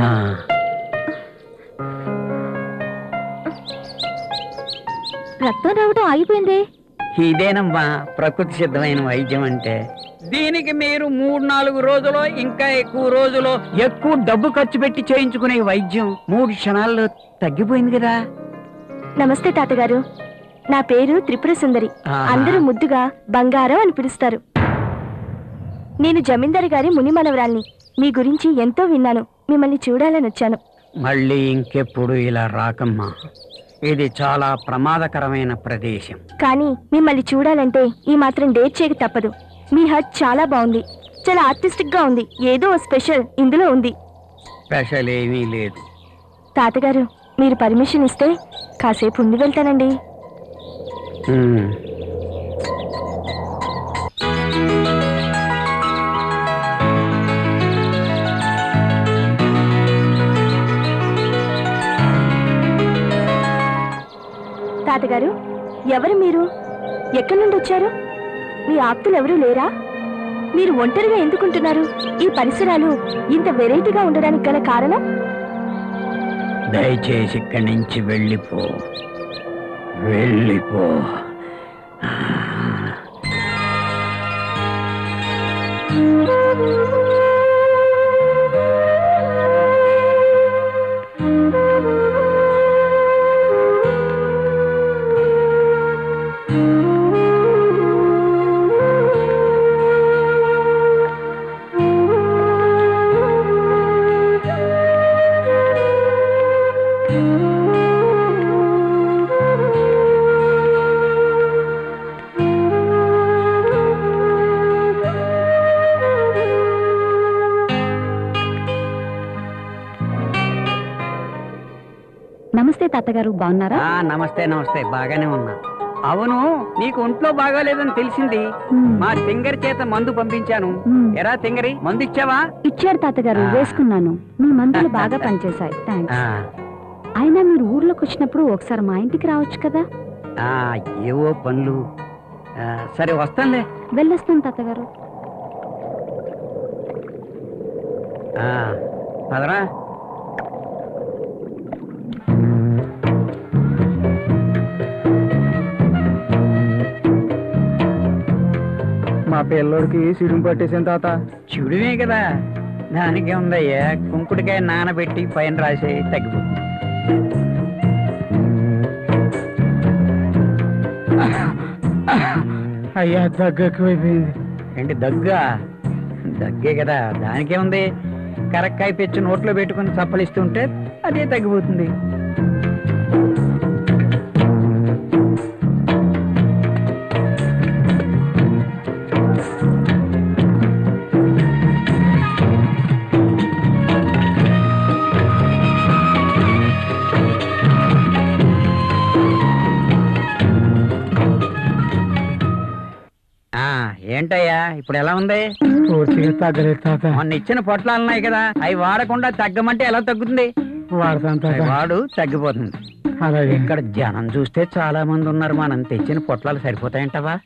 రక్తం రావడం ఆగిపోయింది ఇదేనమ్మా ప్రకృతి సిద్ధమైన వైద్యం అంటే దీనికి మీరు మూడు నాలుగు రోజులు ఇంకా ఎక్కువ రోజులు ఎక్కువ డబ్బు ఖర్చు పెట్టి చేయించుకునే వైద్యం మూడు క్షణాల్లో తగ్గిపోయింది కదా నమస్తే తాతగారు నా పేరు త్రిపుర సుందరి ఆహా. అందరూ ముద్దుగా బంగారం అని పిలుస్తారు నేను జమీందారు గారి ముని మనవరాల్ని మీ గురించి ఎంతో విన్నాను మిమ్మల్ని చూడాలని వచ్చాను మళ్ళీ ఇంకెప్పుడు ఇలా రాకమ్మా ఇది చాలా ప్రమాదకరమైన ప్రదేశం కానీ మిమ్మల్ని చూడాలంటే ఈ మాత్రం డేట్ చేయక తప్పదు మీ హట్ చాలా బాగుంది చాలా ఆర్టిస్టిక్ గా ఉంది ఏదో ఓ స్పెషల్ ఇందులో ఉంది స్పెషల్ ఏమీ లేదు తాతగారు మీరు పర్మిషన్ ఇస్తే కాసేపు ఉండి వెళ్తానండి ఉమ్. తాతగారు ఎవరు మీరు ఎక్కడి నుండి వచ్చారు మీ ఆప్తులు ఎవరూ లేరా మీరు ఒంటరిగా ఎందుకుంటున్నారు ఈ పరిసరాలు ఇంత వెరైటీగా ఉండడానికి గల కారణం దయచేసి ఇక్కడి నుంచి వెళ్ళిపో వెళ్ళిపో నమస్తే తాతగారు బాగున్నారా ఆ, నమస్తే నమస్తే బాగానే ఉన్నా అవును నీకు ఒంట్లో బాగాలేదని తెలిసింది మా తింగరి చేత మందు పంపించాను ఎరా తింగరి మందు ఇచ్చావా ఇచ్చారు తాతగారు ఆ. వేసుకున్నాను మీ మందులు బాగా పనిచేశాయి థ్యాంక్స్ ఆ, అయినా మీరు ఊర్లోకి వచ్చినప్పుడు ఒకసారి మా ఇంటికి రావచ్చు కదా ఆ, ఏవో పనులు ఆ, సరే వస్తానులే వెళ్ళొస్తాను తాతగారు ఆ, పదరా మా పిల్లోడికి సిడుము పట్టేసాను తాత చూడువే కదా దానికే ఉందయ్యా కుంకుడికాయ నానబెట్టి పైన రాసే తగ్గిపోతుంది అయ్యా దగ్గక్కువైపోయింది ఏంటి దగ్గా దగ్గే కదా దానికే ఉంది కరక్కాయ పెచ్చు నోట్లో పెట్టుకుని చప్పలిస్తుంటే అదే తగ్గిపోతుంది ఆ ఏంటయ్యా ఇప్పుడు ఎలా ఉంది పూర్తిగా తగ్గలేదు తాత మొన్న ఇచ్చిన పొట్లాలు ఉన్నాయి కదా అవి వాడకుండా తగ్గమంటే ఎలా తగ్గుతుంది వాడతాను తాత అవి వాడు తగ్గిపోతుంది అలాగే ఇక్కడ జనం చూస్తే చాలా మంది ఉన్నారు మనం తెచ్చిన పొట్లాలు సరిపోతాయంటవా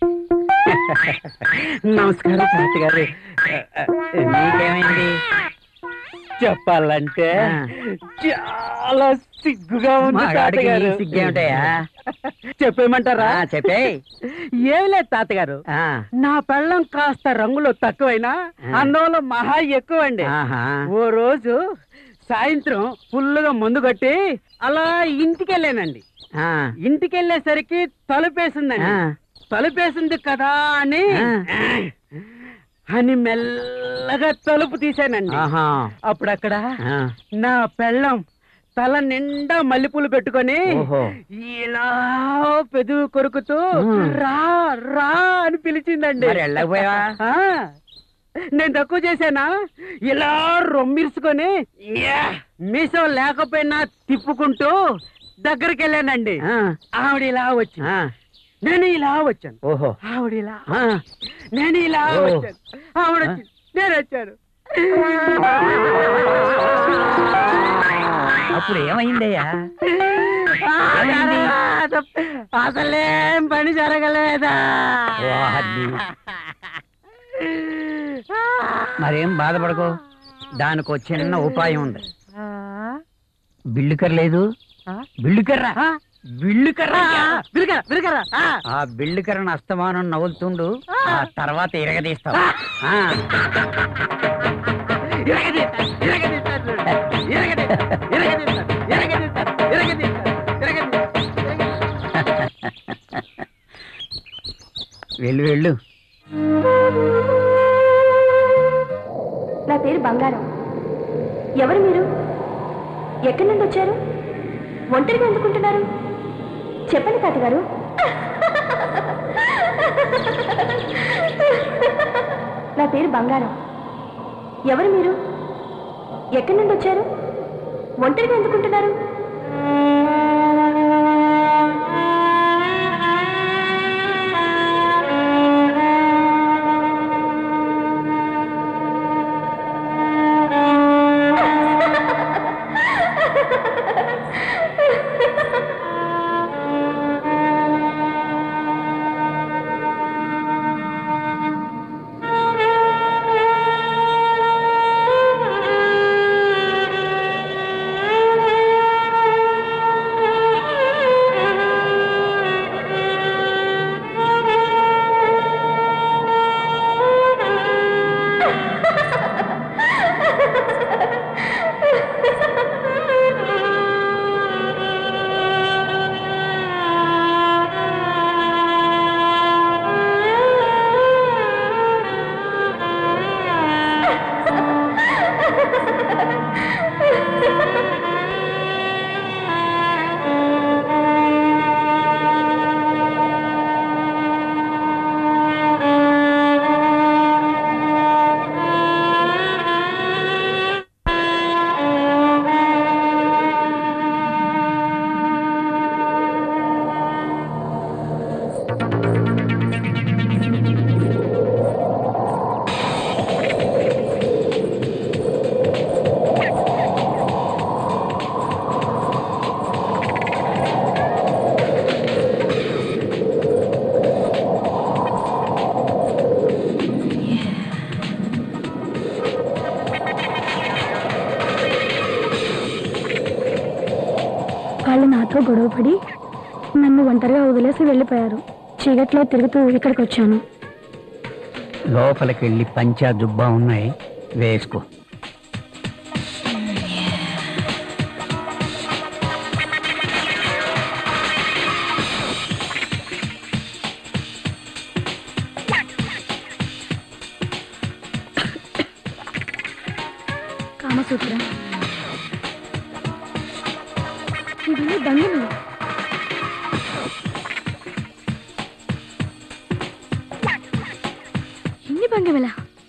నమస్కారం తాత గారు నీకేమైంది చెప్పాలంటే ఆ. చాలా సిగ్గుగా ఉంది మగాడికి తాతగారు సిగ్గేమిటయ్యా చెప్పేయమంటారా ఆ, చెప్పేయ్ ఏం లేదు తాతగారు ఆ, నా పెళ్ళం కాస్త రంగులో తక్కువైనా అందంలో మహా ఎక్కువండి ఆహా. ఓ రోజు సాయంత్రం ఫుల్లుగా మందు కట్టి అలా ఇంటికి వెళ్ళానండి ఆ, ఇంటికి వెళ్ళేసరికి తలుపేసిందండి ఆ. తలుపేసింది కదా అని ఆ. అని మెల్లగా తలుపు తీశానండి ఆహా. అప్పుడు అక్కడ ఆ, నా పెళ్ళం తల నిండా మల్లెపూలు పెట్టుకొని ఓహో. ఇలా పెదవి కొరుకుతూ ఉమ్. రా రా అని పిలిచిందండి మరి వెళ్ళకపోయావా? ఆ, నేను తక్కువ చేశానా ఇలా రొమ్మిర్చుకొని యా, మీసం లేకపోయినా తిప్పుకుంటూ దగ్గరికి వెళ్ళానండి ఆ, ఆవిడ ఇలా వచ్చి ఆ, నేను ఇలా వచ్చాను ఓహో ఆవిడ ఇలా ఆ, నేను ఇలా ఓ. వచ్చాను ఆవిడ వచ్చి నేను వచ్చాను అప్పుడు ఏమైందయ్యా ఏమైంది? అసలేం పని జరగలేదా వాహ్ని. మరేం బాధపడకో దానికి ఒక చిన్న ఉపాయం ఉంది బిల్లు కర్ర లేదు బిల్లు కర్ర బిల్లు కర్ర విరగరా విరగరా ఆ బిల్లు కర్రను అస్తమానం నవ్వులుతుండు ఆ తర్వాత ఇరగదీస్తావు ఆ. వెళ్ళు వెళ్ళు నా పేరు బంగారం ఎవరు మీరు ఎక్కడి నుండి వచ్చారు ఒంటరిగా ఎందుకుంటున్నారు చెప్పండి తాతగారు నా పేరు బంగారం ఎవరు మీరు ఎక్కడి నుండి వచ్చారు ఒంటరిగా ఎందుకుంటున్నారు వాళ్ళు నాతో గొడవపడి నన్ను ఒంటరిగా వదిలేసి వెళ్ళిపోయారు చీకట్లో తిరుగుతూ ఇక్కడికి వచ్చాను లోపలికి వెళ్ళి పంచా దుబ్బా ఉన్నాయి వేసుకో కామసూత్ర ఇవన్నీ దండలు ఎన్ని భంగిమల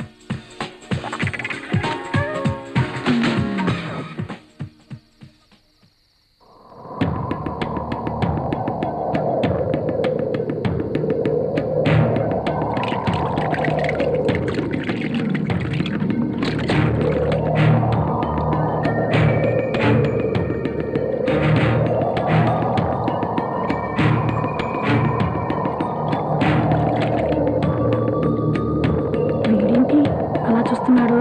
వీడేంటి అలా చూస్తున్నాడు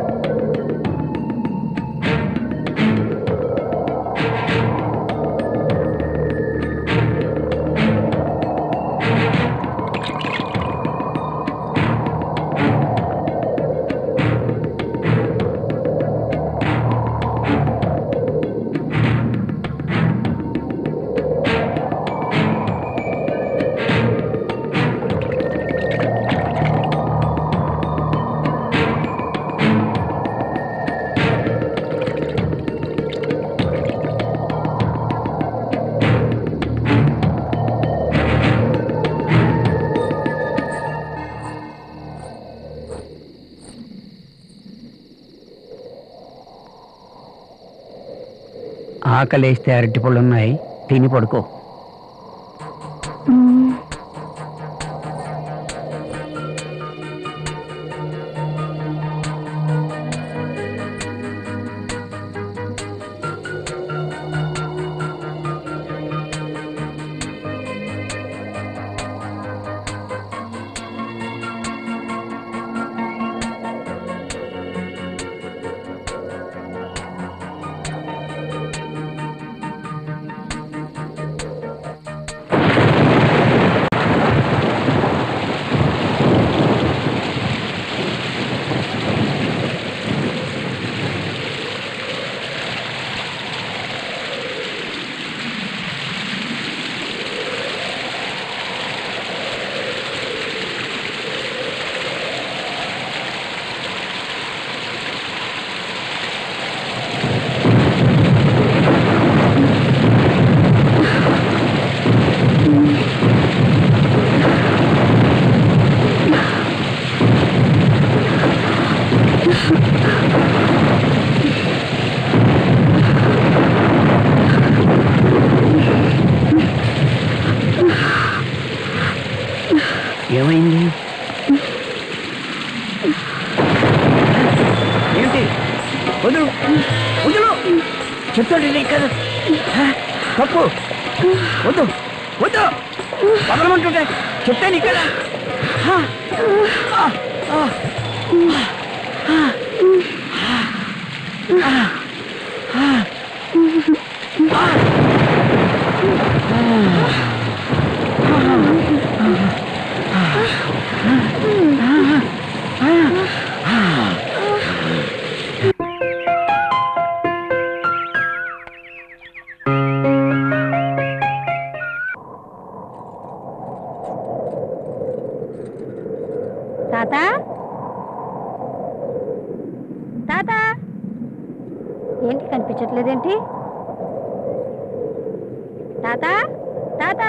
ఆకలేస్తే అరటిపళ్ళు ఉన్నాయి తిని పడుకో ఏమైంది ఏంటి వదులు వదులు చెప్తాడు నీకు కదా హ? తప్పు వద్దు వద్దు వదలమంటుంటే చెప్తే నీకు కదా హ? ఆ, ఆ, ఆ, ఆ, ఆ, ఆ. తాత తాత ఏంటి కనిపించట్లేదేంటి తాత తాత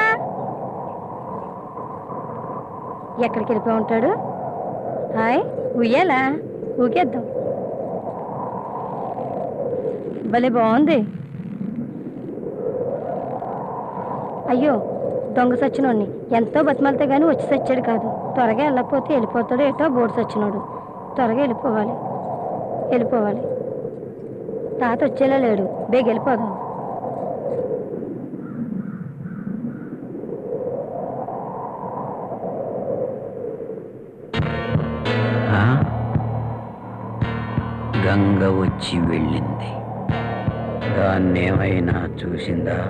ఎక్కడికి వెళ్ళిపోయి ఉంటాడు హాయ్ ఉయ్యాలా ఊగేద్దాం భలే బాగుంది అయ్యో దొంగ సచ్చినోడిని ఎంతో బతిమాలితే గాని వచ్చి సచ్చాడు కాదు త్వరగా వెళ్ళకపోతే వెళ్ళిపోతాడు ఏటో బోర్డు సచ్చినోడు త్వరగా వెళ్ళిపోవాలి వెళ్ళిపోవాలి తాత వచ్చేలా లేడు బేగ వెళ్ళిపోదాం ఆ? గంగ వచ్చి వెళ్ళింది దాన్నేమైనా చూసిందా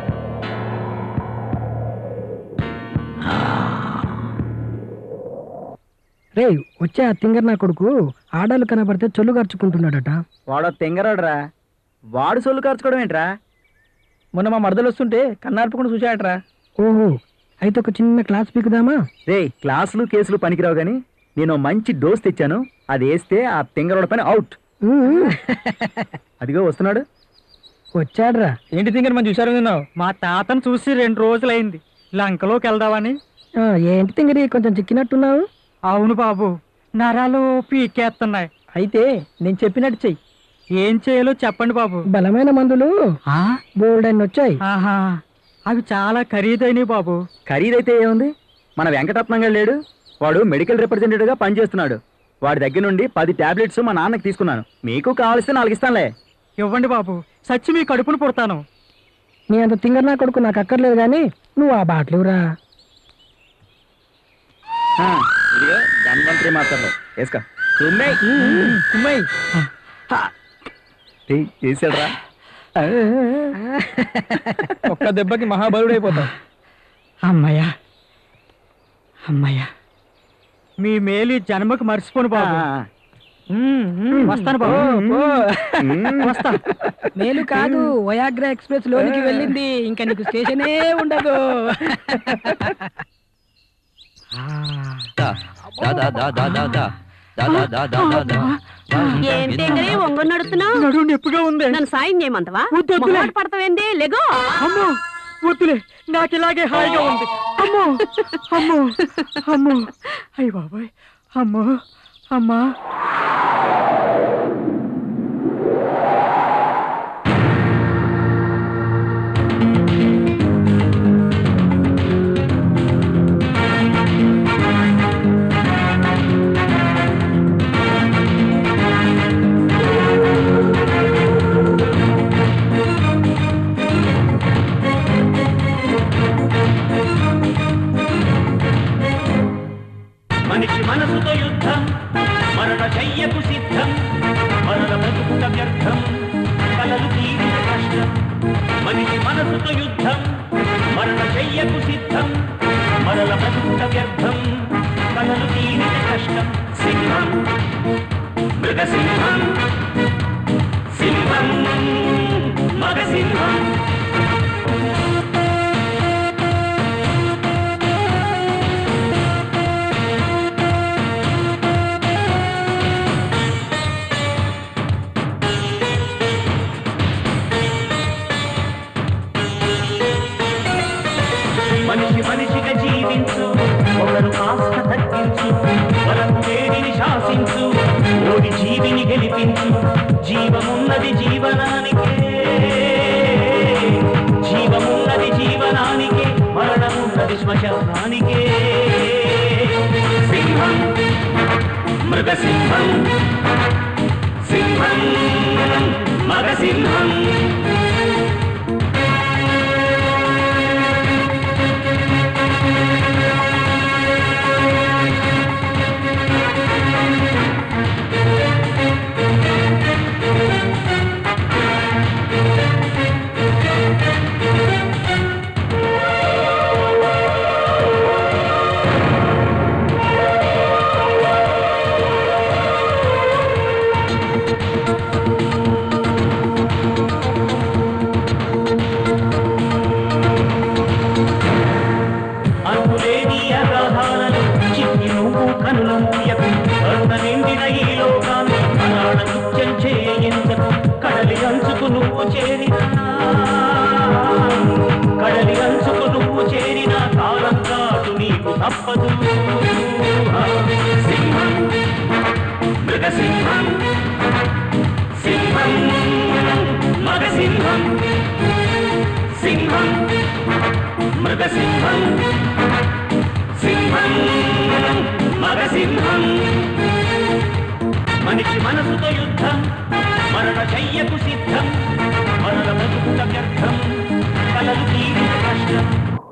రే వచ్చే ఆ తింగర్ నా కొడుకు ఆడాలు కనబడితే చొల్లు గరుచుకుంటున్నాడట వాడు తెంగరాడురా వాడు సొల్లు ఖర్చుకోవడం ఏంట్రా మొన్న మా మరదలు వస్తుంటే కన్నార్పకుండా చూశాడరా ఓహో అయితే ఒక చిన్న క్లాస్ పీకుదామా రే క్లాసులు కేసులు పనికిరావు గాని నేను మంచి డోస్ తెచ్చాను అది వేస్తే ఆ తెంగరోడ పని అవుట్ అదిగో వస్తున్నాడు వచ్చాడ్రా ఏంటి తింగర్ మనం చూసారు విన్నావు మా తాతను చూసి రెండు రోజులైంది లంకలోకి వెళ్దామని ఆ, ఏంటి తింగరి కొంచెం చిక్కినట్టున్నావు అవును బాబు నరాలు పీకేస్తున్నాయి అయితే నేను చెప్పినట్టు చెయ్యి ఏం చేయాలో చెప్పండి బాబు బలమైన మందులు బోల్డ్ అన్ని వచ్చాయి ఆహా అవి చాలా ఖరీదైనవి బాబు ఖరీదైతే ఏముంది మన వెంకటరత్నంగా లేడు వాడు మెడికల్ రిప్రజెంటేటివ్ గా పనిచేస్తున్నాడు వాడి దగ్గర నుండి పది టాబ్లెట్స్ మా నాన్నకి తీసుకున్నాను మీకు కావలిస్తే నాలుగు ఇస్తానులే ఇవ్వండి బాబు సచ్చి మీ కడుపును పుడతాను నీ అంత తింగర్ నా కొడుకు నాకు అక్కర్లేదు కానీ నువ్వు ఆ బాటలురా ఆ, ఇదిగో ధన్వంతరి మాత్రం వేసుకో వేసాడరా ఒక్క దెబ్బకి మహాబలుడు అయిపోతావు అమ్మయ్యా అమ్మయ్యా మీ మేలు ఈ జన్మకు మర్చిపోను బాబు ఉమ్, ఉమ్, వస్తాను బాబు వస్తా మేలు కాదు వయాగ్రా ఎక్స్ప్రెస్ లోనికి వెళ్ళింది ఇంకా నీకు స్టేషనే ఉండదు ఏంటి ఒంగొని నడుస్తున్నావు నడుము నొప్పిగా ఉంది నన్ను సాయం చేయమంతవా వద్దు, వద్దులే. మొహాట పడతావేంది లెగో అమ్మో వద్దులే నాకు ఇలాగే హాయిగా ఉంది అమ్మో అమ్మో అమ్మో అయ్య బాబాయ్ అమ్మో అమ్మా మనిషి మనసుతో యుద్ధం మరణ శయ్యకు సిద్ధం మరణ బ్రతుకుట వ్యర్థం కలలు తీరిన కష్టం మనిషి మనసుతో యుద్ధం మరణ శయ్యకు సిద్ధం మరణ బ్రతుకుట వ్యర్థం కలలు తీరిన కష్టం సింహం మృగ సింహం సింహం మగ సింహం మనిషి మనిషిగా జీవించు ఒకరు ఆస్థ తగ్గించు వరకు వేడిని శాసించు ఓడి జీవిని గెలిపించు జీవమున్నది జీవనానికే జీవమున్నది జీవనానికే మరణమున్నది శ్మశానానికే సింహం మృగ సింహం సింహం మగ సింహం అనులేని అగాధాలను చిక్కి నువ్వు కనులు మూయకు కరుణ నిండిన ఈ లోకాన్ని అనాడ నృత్యం చేయించకు కడలి అంచుకు నువ్వు చేరినా కడలి అంచుకు నువ్వు చేరిన కాలం కాదు నీకు తప్పదు సింహం మృగ సింహం సింహం మగ సింహం సింహం మృగ సింహం సింహం మగ సింహం మనిషి మనసుతో యుద్ధం మరణ శయ్యకు సిద్ధం మరణ బతుకుట వ్యర్థం కలలు తీరిన కష్టం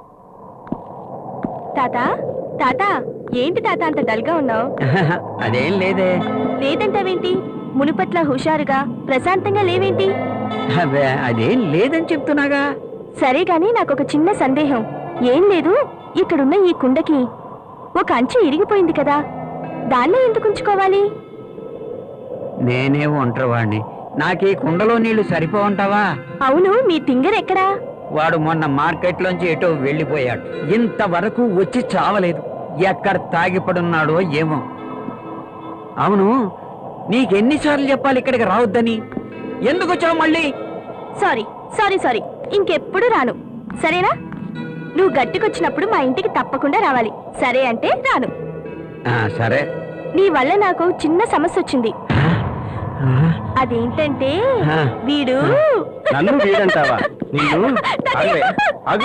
తాత తాత ఏంటి తాత అంత డల్గా ఉన్నావు అదేం లేదే లేదంటావేంటి మునుపట్ల హుషారుగా ప్రశాంతంగా లేవేంటి అబ్బే, అదేం లేదని చెప్తున్నాగా సరే గాని నాకు ఒక చిన్న సందేహం ఏం లేదు ఇక్కడున్న ఈ కుండకి ఒక అంచు ఇరిగిపోయింది కదా దాన్ని ఎందుకు ఉంచుకోవాలి నేనే ఒంటరివాణ్ణి నాకు ఈ కుండలో నీళ్లు సరిపోవంటావా అవును మీ తింగర్ ఎక్కడా వాడు మొన్న మార్కెట్లోంచి ఎటో వెళ్ళిపోయాడు ఇంతవరకు వచ్చి చావలేదు ఎక్కడ తాగిపడున్నాడో ఏమో అవును నీకెన్నిసార్లు చెప్పాలి ఇక్కడికి రావద్దని ఎందుకు వచ్చావు మళ్ళీ సారీ సారీ సారీ ఇంకెప్పుడు రాను సరేనా నువ్వు గట్టుకొచ్చినప్పుడు మా ఇంటికి తప్పకుండా రావాలి సరే అంటే రాను ఆ, సరే నీ వల్ల నాకు చిన్న సమస్య వచ్చింది అదేంటంటే ఆ. వీడు నన్ను వీడంటావా నిన్ను ఆగవే, ఆగు.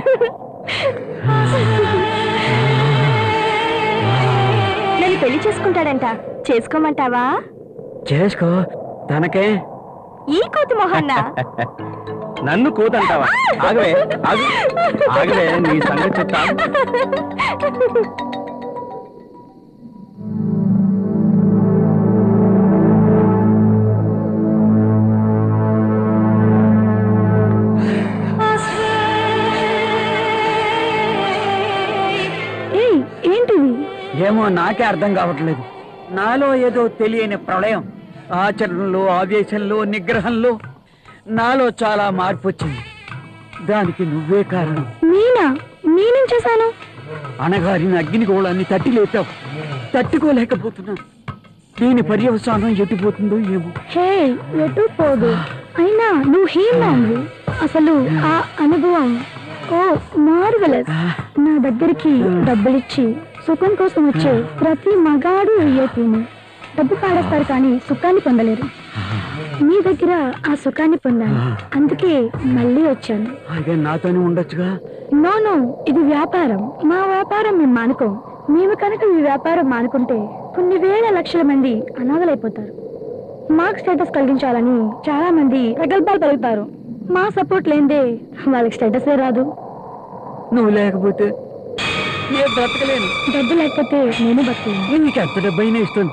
నన్ను పెళ్లి చేసుకుంటాడంట చేసుకోమంటావా చేసుకో తనకే ఈ కోతి మొహన్న నన్ను కూతంటావా ఆగవే ఆగు ఆగవే నీ సంగతి చెప్తా ఏయ్ ఏంటిది ఏమో నాకే అర్థం కావట్లేదు నాలో ఏదో తెలియని ప్రళయం ఆచరణలో ఆవేశంలో నిగ్రహంలో నాలో చాలా మార్పు వచ్చింది దానికి నువ్వే కారణం నేనా నేనేం చేశాను అనగారిన అగ్నిగోళాన్ని తట్టి లేపావు తట్టుకోలేకపోతున్నా దీని పర్యవసానం ఎటుపోతుందో ఏమో హే ఎటు పోదు అయినా నువ్వు హీనాంవి అసలు ఆ అనుభవం ఓ మార్వలస్ నా దగ్గరికి డబ్బులిచ్చి సుఖం కోసం వచ్చే ప్రతి మగాడు ఏపీని డబ్బు పాడేస్తారు కానీ సుఖాన్ని పొందలేరు మీ దగ్గర ఆ సుఖాన్ని పొందాను అందుకే మళ్ళీ వచ్చాను అదే నాతోనే ఉండొచ్చుగా నో నో ఇది వ్యాపారం మా వ్యాపారం మేము మానుకోం మేము కనుక ఈ వ్యాపారం మానుకుంటే కొన్ని వేల లక్షల మంది అనాథలైపోతారు మాకు స్టేటస్ కలిగించాలని చాలా మంది ప్రగల్భాలు పలుకుతారు మా సపోర్ట్ లేదే వాళ్ళకి స్టేటసే రాదు నువ్వు లేకపోతే ఏ బ్రతకలేను డబ్బు లేకపోతే నేను బతకలేను నీకు ఎంత డబ్బైనా ఇస్తుంది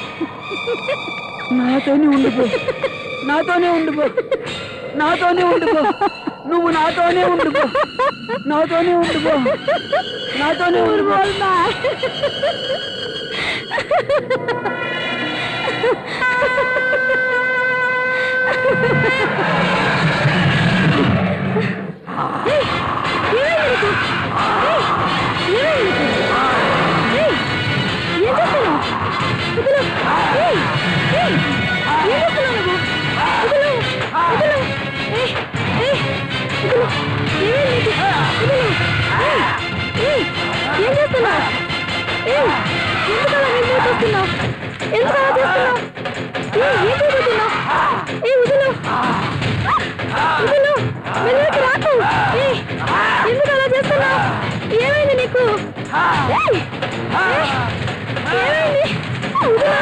నాతోనే ఉండిపో నాతోనే ఉండిపో నాతోనే ఉండిపో నువ్వు నాతోనే ఉండిపో నాతోనే ఉండిపో నాతోనే ఉండిపో ఏం చేస్తున్నావు ఎందుకు అలా నీ మూత వస్తున్నావు ఎందుకు అలా చేస్తున్నావు ఏం చేయబోతున్నావు ఏ వదిలు వదిలు మెల్లకి రాకు ఏయ్, ఎందుకు అలా చేస్తున్నావు ఏమైంది నీకు ఏయ్, ఏయ్, ఏమైంది వదిలు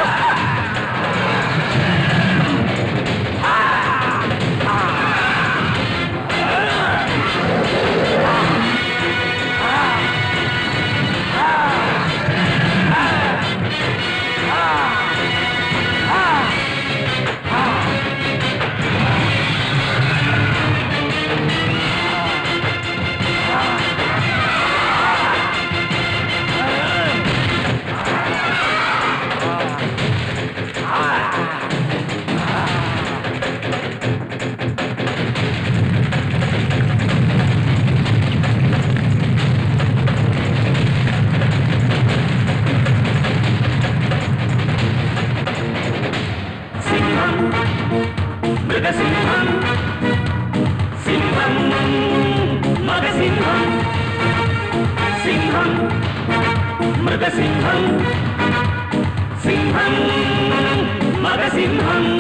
సింహం మృగసింహం సింహం మగసింహం సింహం మృగసింహం సింహం మగసింహం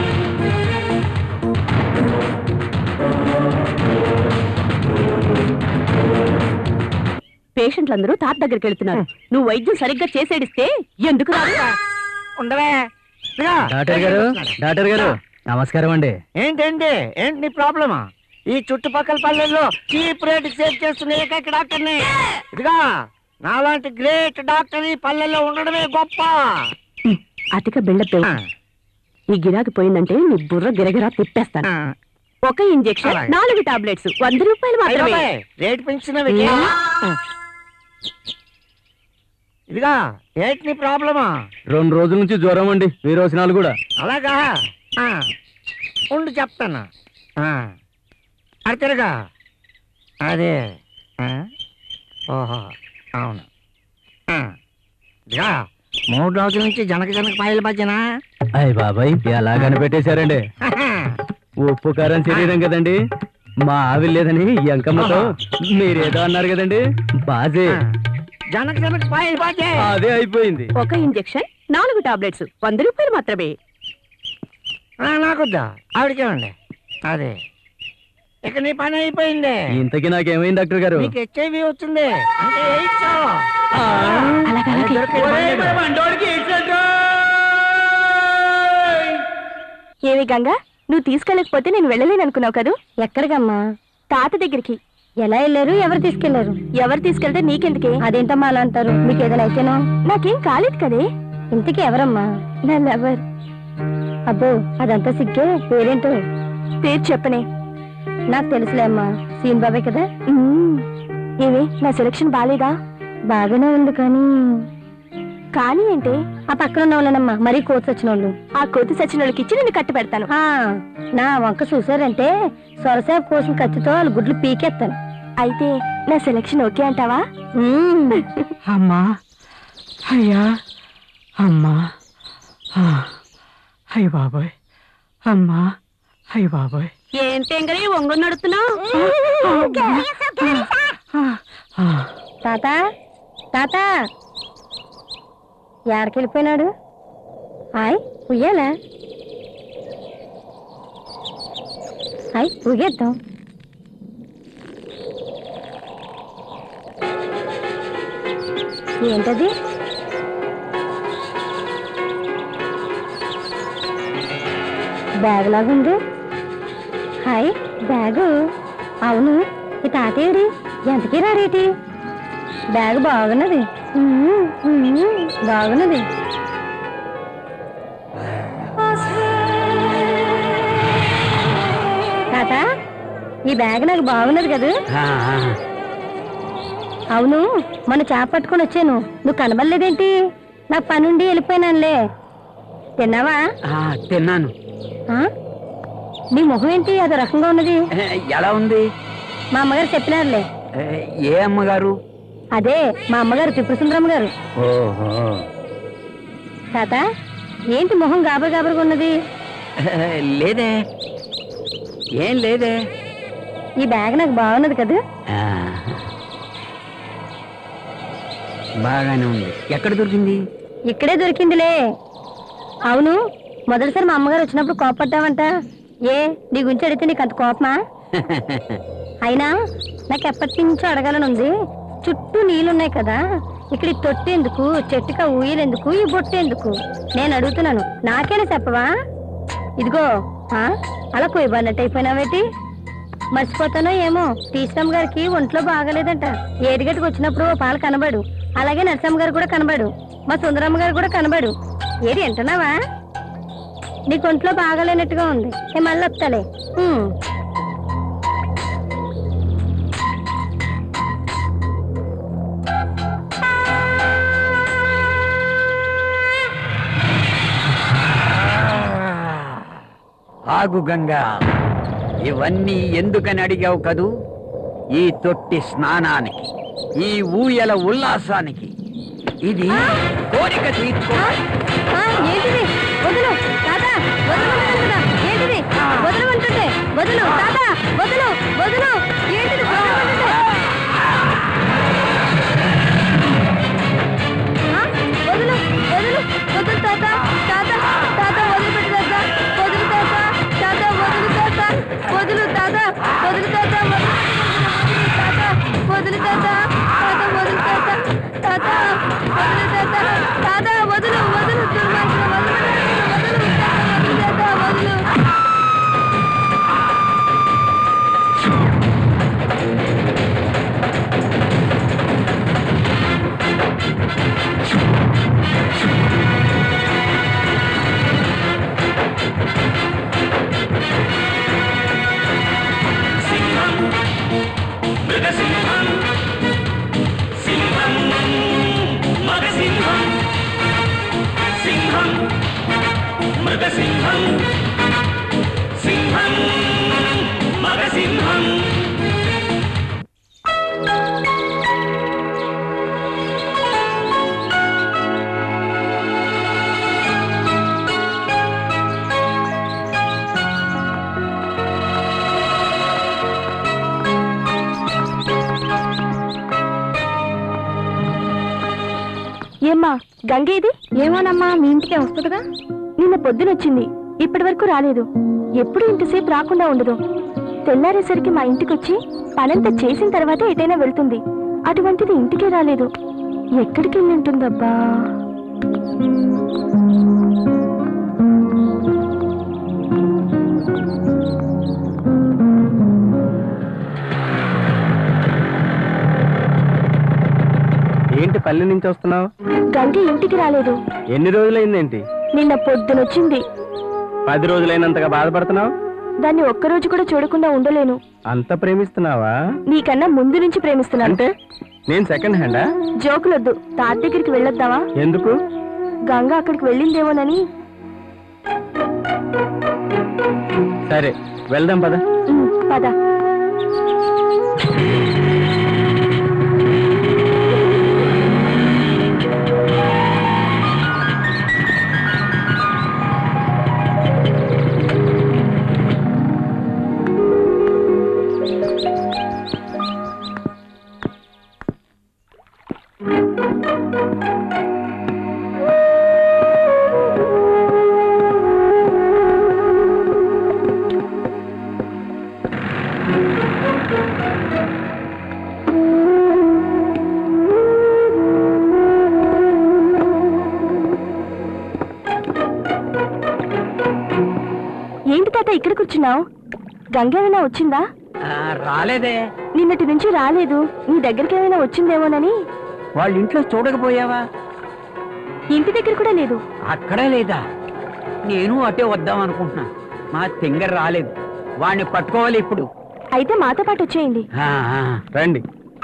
పేషెంట్లందరూ తాత దగ్గరికి వెళ్తున్నారు నువ్వు వైద్యం సరిగ్గా చేసేడిస్తే ఎందుకు రాదు ఉండవే ఇదిగో, డాక్టర్ గారు డాక్టర్ గారు నమస్కారం అండి ఏంటండి ఏంటి నీ ప్రాబ్లమా ఈ చుట్టుపక్కల పల్లెల్లో చీప్ రేట్ సేవ్ చేస్తున్న ఏకైక డాక్టర్ని ఇదిగా నాలాంటి గ్రేట్ డాక్టర్ ఈ పల్లెల్లో ఉండడమే గొప్ప అతిక బిల్డప్ ఈ గిరాకి పోయిందంటే నీ బుర్ర గిరగిరా తిప్పేస్తాను ఒక ఇంజెక్షన్ అలాగే. నాలుగు టాబ్లెట్స్ వంద రూపాయలు మాత్రమే అయ్యబాబోయ్, రేటు పెంచినవి ఇదిగా ఏంటి నీ ప్రాబ్లమా రెండు రోజుల నుంచి జ్వరం అండి విరోచనాలు కూడా అలాగా ఆ, ఉండు చెప్తాను ఆ, అటు తిరగా అదే ఆ, ఓహో అవును ఆ, ఇదిగా మూడు రోజుల నుంచి జనక జనక పాయల భజన అయ్య బాబాయ్ ఎలా కనిపెట్టేశారండి ఉప్పు కారం శరీరం కదండి మా ఆవి లేదని ఎంకమ్మతో మీరేదో అన్నారు కదండి బాజే జనక జనక పాయల భజే అదే అయిపోయింది ఒక ఇంజెక్షన్ నాలుగు టాబ్లెట్స్ వంద రూపాయలు మాత్రమే నాకొద్దా ఆవిడకే ఉండే అదే ఇక నీ పని అయిపోయింది ఇంతకీ నాకేమైంది డాక్టర్ గారు నీకు హెచ్ఐవి వచ్చింది అంటే ఎయిడ్స్ ఏవి గంగా నువ్వు తీసుకెళ్ళకపోతే నేను వెళ్ళలేను అనుకున్నావు కదూ ఎక్కడికమ్మా తాత దగ్గరికి ఎలా వెళ్ళారు ఎవరు తీసుకెళ్లారు ఎవరు తీసుకెళ్తే నీకెందుకే అదేంటమ్మా అలా అంటారు మీకు ఏదైనా అయితేనో నాకేం కాలేదు కదే ఇంతకీ ఎవరమ్మా నా లవర్ అబ్బో అదంతా సిగ్గే పేరేంటో పేరు చెప్పనే నాకు తెలుసులే అమ్మా సీన్ బాబాయ్ కదా మ్మ్. ఏమి నా సెలక్షన్ బాలేదా బాగానే ఉంది కానీ కానీ ఏంటి ఆ పక్కన ఉన్న వాళ్ళనమ్మా మరీ కోర్సు వచ్చిన వాళ్ళు ఆ కొద్ది సచిన వాళ్ళకి ఇచ్చి నేను కట్టి పెడతాను ఆ, నా వంక చూసారంటే సొరసేపు కోసం కత్తితో వాళ్ళు గుడ్లు పీకేస్తాను అయితే నా సెలక్షన్ ఓకే అంటావా మ్మ్. అమ్మా అయ్యా అమ్మా ఆ, అయ్య బాబాయ్ అమ్మా అయ్య బాబాయ్ ఏంటి ఎంగరి ఒంగు నడుతున్నావు ఆ, తాత తాత ఎక్కడికెళ్ళిపోయినాడు హాయ్ ఉయ్యాలా హాయ్ ఊగేద్దాం ఏంటది బ్యాగ్ లాగుంది హాయ్ బ్యాగు అవును ఈ తాతేడి ఎంతకీ రాడేటి బ్యాగ్ బాగున్నది ఉమ్మ్, ఉమ్మ్, బాగున్నది తాత ఈ బ్యాగ్ నాకు బాగున్నది కదా ఆ, ఆ. అవును మొన్న చేప పట్టుకొని వచ్చాను నువ్వు కనబడలేదేంటి నాకు పనుండి వెళ్ళిపోయినానులే తిన్నావా ఆ, తిన్నాను ఆ? నీ మొహం ఏంటి అదో రకంగా ఉన్నది ఏ, ఎలా ఉంది మా అమ్మగారు చెప్పినారులే ఏ, ఏ అమ్మగారు అదే మా అమ్మగారు త్రిపురసుందరమ్మ గారు ఓహో తాత ఏంటి మొహం గాబర్ గాబర్గా ఉన్నది ఏ, లేదే ఏం లేదే ఈ బ్యాగ్ నాకు బాగున్నది కదా ఆ. బాగానే ఉంది ఎక్కడ దొరికింది ఇక్కడే దొరికిందిలే అవును మొదటిసారి మా అమ్మగారు వచ్చినప్పుడు కోపడ్డావంట ఏ నీ గురించి అడిగితే నీకు అంత కోపమా అయినా నాకు ఎప్పటి నుంచో అడగాలని ఉంది చుట్టూ నీళ్ళున్నాయి కదా ఇక్కడ ఈ తొట్టి ఎందుకు చెట్టుక ఊయలెందుకు ఈ బొట్టు ఎందుకు నేను అడుగుతున్నాను నాకేనా చెప్పవా ఇదిగో ఆ, అలా కొయ్యబడినట్టు అయిపోయినావేటి మర్చిపోతానో ఏమో టీచరమ్మ గారికి ఒంట్లో బాగలేదంట ఏడిగట్టుకు వచ్చినప్పుడు ఓ పాలు కనబడు అలాగే నరసమ్మ గారు కూడా కనబడు మా సుందరమ్మ గారు కూడా కనబడు ఏది వింటున్నావా నీకు ఒంట్లో బాగలేనట్టుగా ఉంది నేను మళ్ళీ వస్తాలే ఉమ్. ఆగు గంగా ఇవన్నీ ఎందుకని అడిగావు కదూ ఈ తొట్టి స్నానానికి ఈ ఊయల ఉల్లాసానికి ఇది కోరిక తీర్చుకో ఆ, ఏంటిది వదులు తాత వదలమంటున్నా ఏంటిది వదలమంటుంటే వదులు తాత వదులు వదులు ఏంటిది వదలమంటుంటే ఆ, వదులు వదులు వదులు తాత తాత తాత వదిలిపెట్టు తాత వదులు తాత తాత వదులు తాత వదులు తాత వదులు తాత వదులు తాత తాత వదులు తాత తాత వదులు తాత తాత వదులు వదులు దుర్మార్గుడు, వదులు వదులు తాత, వదులు తాత వదులు అమ్మా గంగేది ఏమోనమ్మా మీ ఇంటికే వస్తుందిగా నిన్న పొద్దునొచ్చింది ఇప్పటి వరకు రాలేదు ఎప్పుడు ఇంతసేపు రాకుండా ఉండదు తెల్లారేసరికి మా ఇంటికొచ్చి పనంతా చేసిన తర్వాతే ఎటైనా వెళ్తుంది అటువంటిది ఇంటికే రాలేదు ఎక్కడికి వెళ్ళి ఉంటుందబ్బా ఏంటి పల్లె నుంచి వస్తున్నావు గంగ ఇంటికి రాలేదు ఎన్ని రోజులైందేంటి నిన్న పొద్దునొచ్చింది పది రోజులైనంతగా బాధపడుతున్నావు దాన్ని ఒక్కరోజు కూడా చూడకుండా ఉండలేను అంత ప్రేమిస్తున్నావా నీకన్నా ముందు నుంచి ప్రేమిస్తున్నాను అంటే నేను సెకండ్ హ్యాండా జోకులొద్దు తాత దగ్గరికి వెళ్ళొద్దావా ఎందుకు గంగ అక్కడికి వెళ్ళిందేమోనని సరే వెళ్దాం పద ఉమ్, పద ఏంటి తాత ఇక్కడ కూర్చున్నావు గంగ ఏమైనా వచ్చిందా రాలేదే నిన్నటి నుంచి రాలేదు నీ దగ్గరికి ఏమైనా వచ్చిందేమోనని వాళ్ళ ఇంట్లో చూడకపోయావా ఇంటి దగ్గర కూడా లేదు అక్కడే లేదా నేను అటే వద్దాం అనుకుంటున్నా మా తింగర్ రాలేదు వాడిని పట్టుకోవాలి ఇప్పుడు అయితే మాతో పాటు వచ్చేయండి ఆ, ఆ. రండి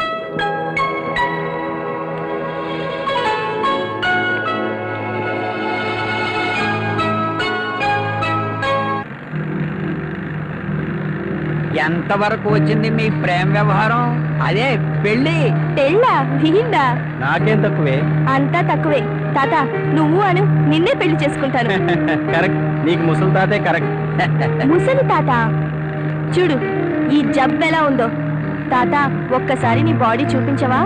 ఎంతవరకు వచ్చింది మీ ప్రేమ వ్యవహారం అదే పెళ్ళి పెళ్ళా వీందా నాకేం తక్కువే అంతా తక్కువే తాత నువ్వు అను నిన్నే పెళ్లి చేసుకుంటాను కరెక్ట్ నీకు ముసలి తాతే కరెక్ట్ ముసలి తాత చూడు ఈ జబ్బు ఎలా ఉందో తాత ఒక్కసారి నీ బాడీ చూపించవా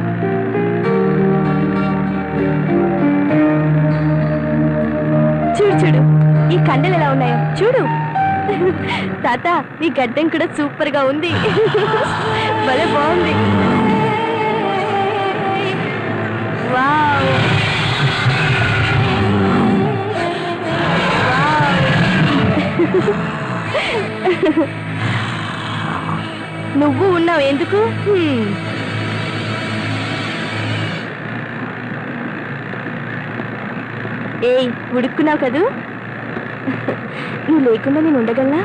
చూడు చూడు ఈ కండలు ఎలా ఉన్నాయో చూడు తాత నీ గడ్డం కూడా సూపర్ గా ఉంది భలే బాగుంది వావ్ నువ్వు ఉన్నావు ఎందుకు హ్మ్. ఏయ్ ఉడుక్కున్నావు కదూ నువ్వు లేకుండా నేను ఉండగలనా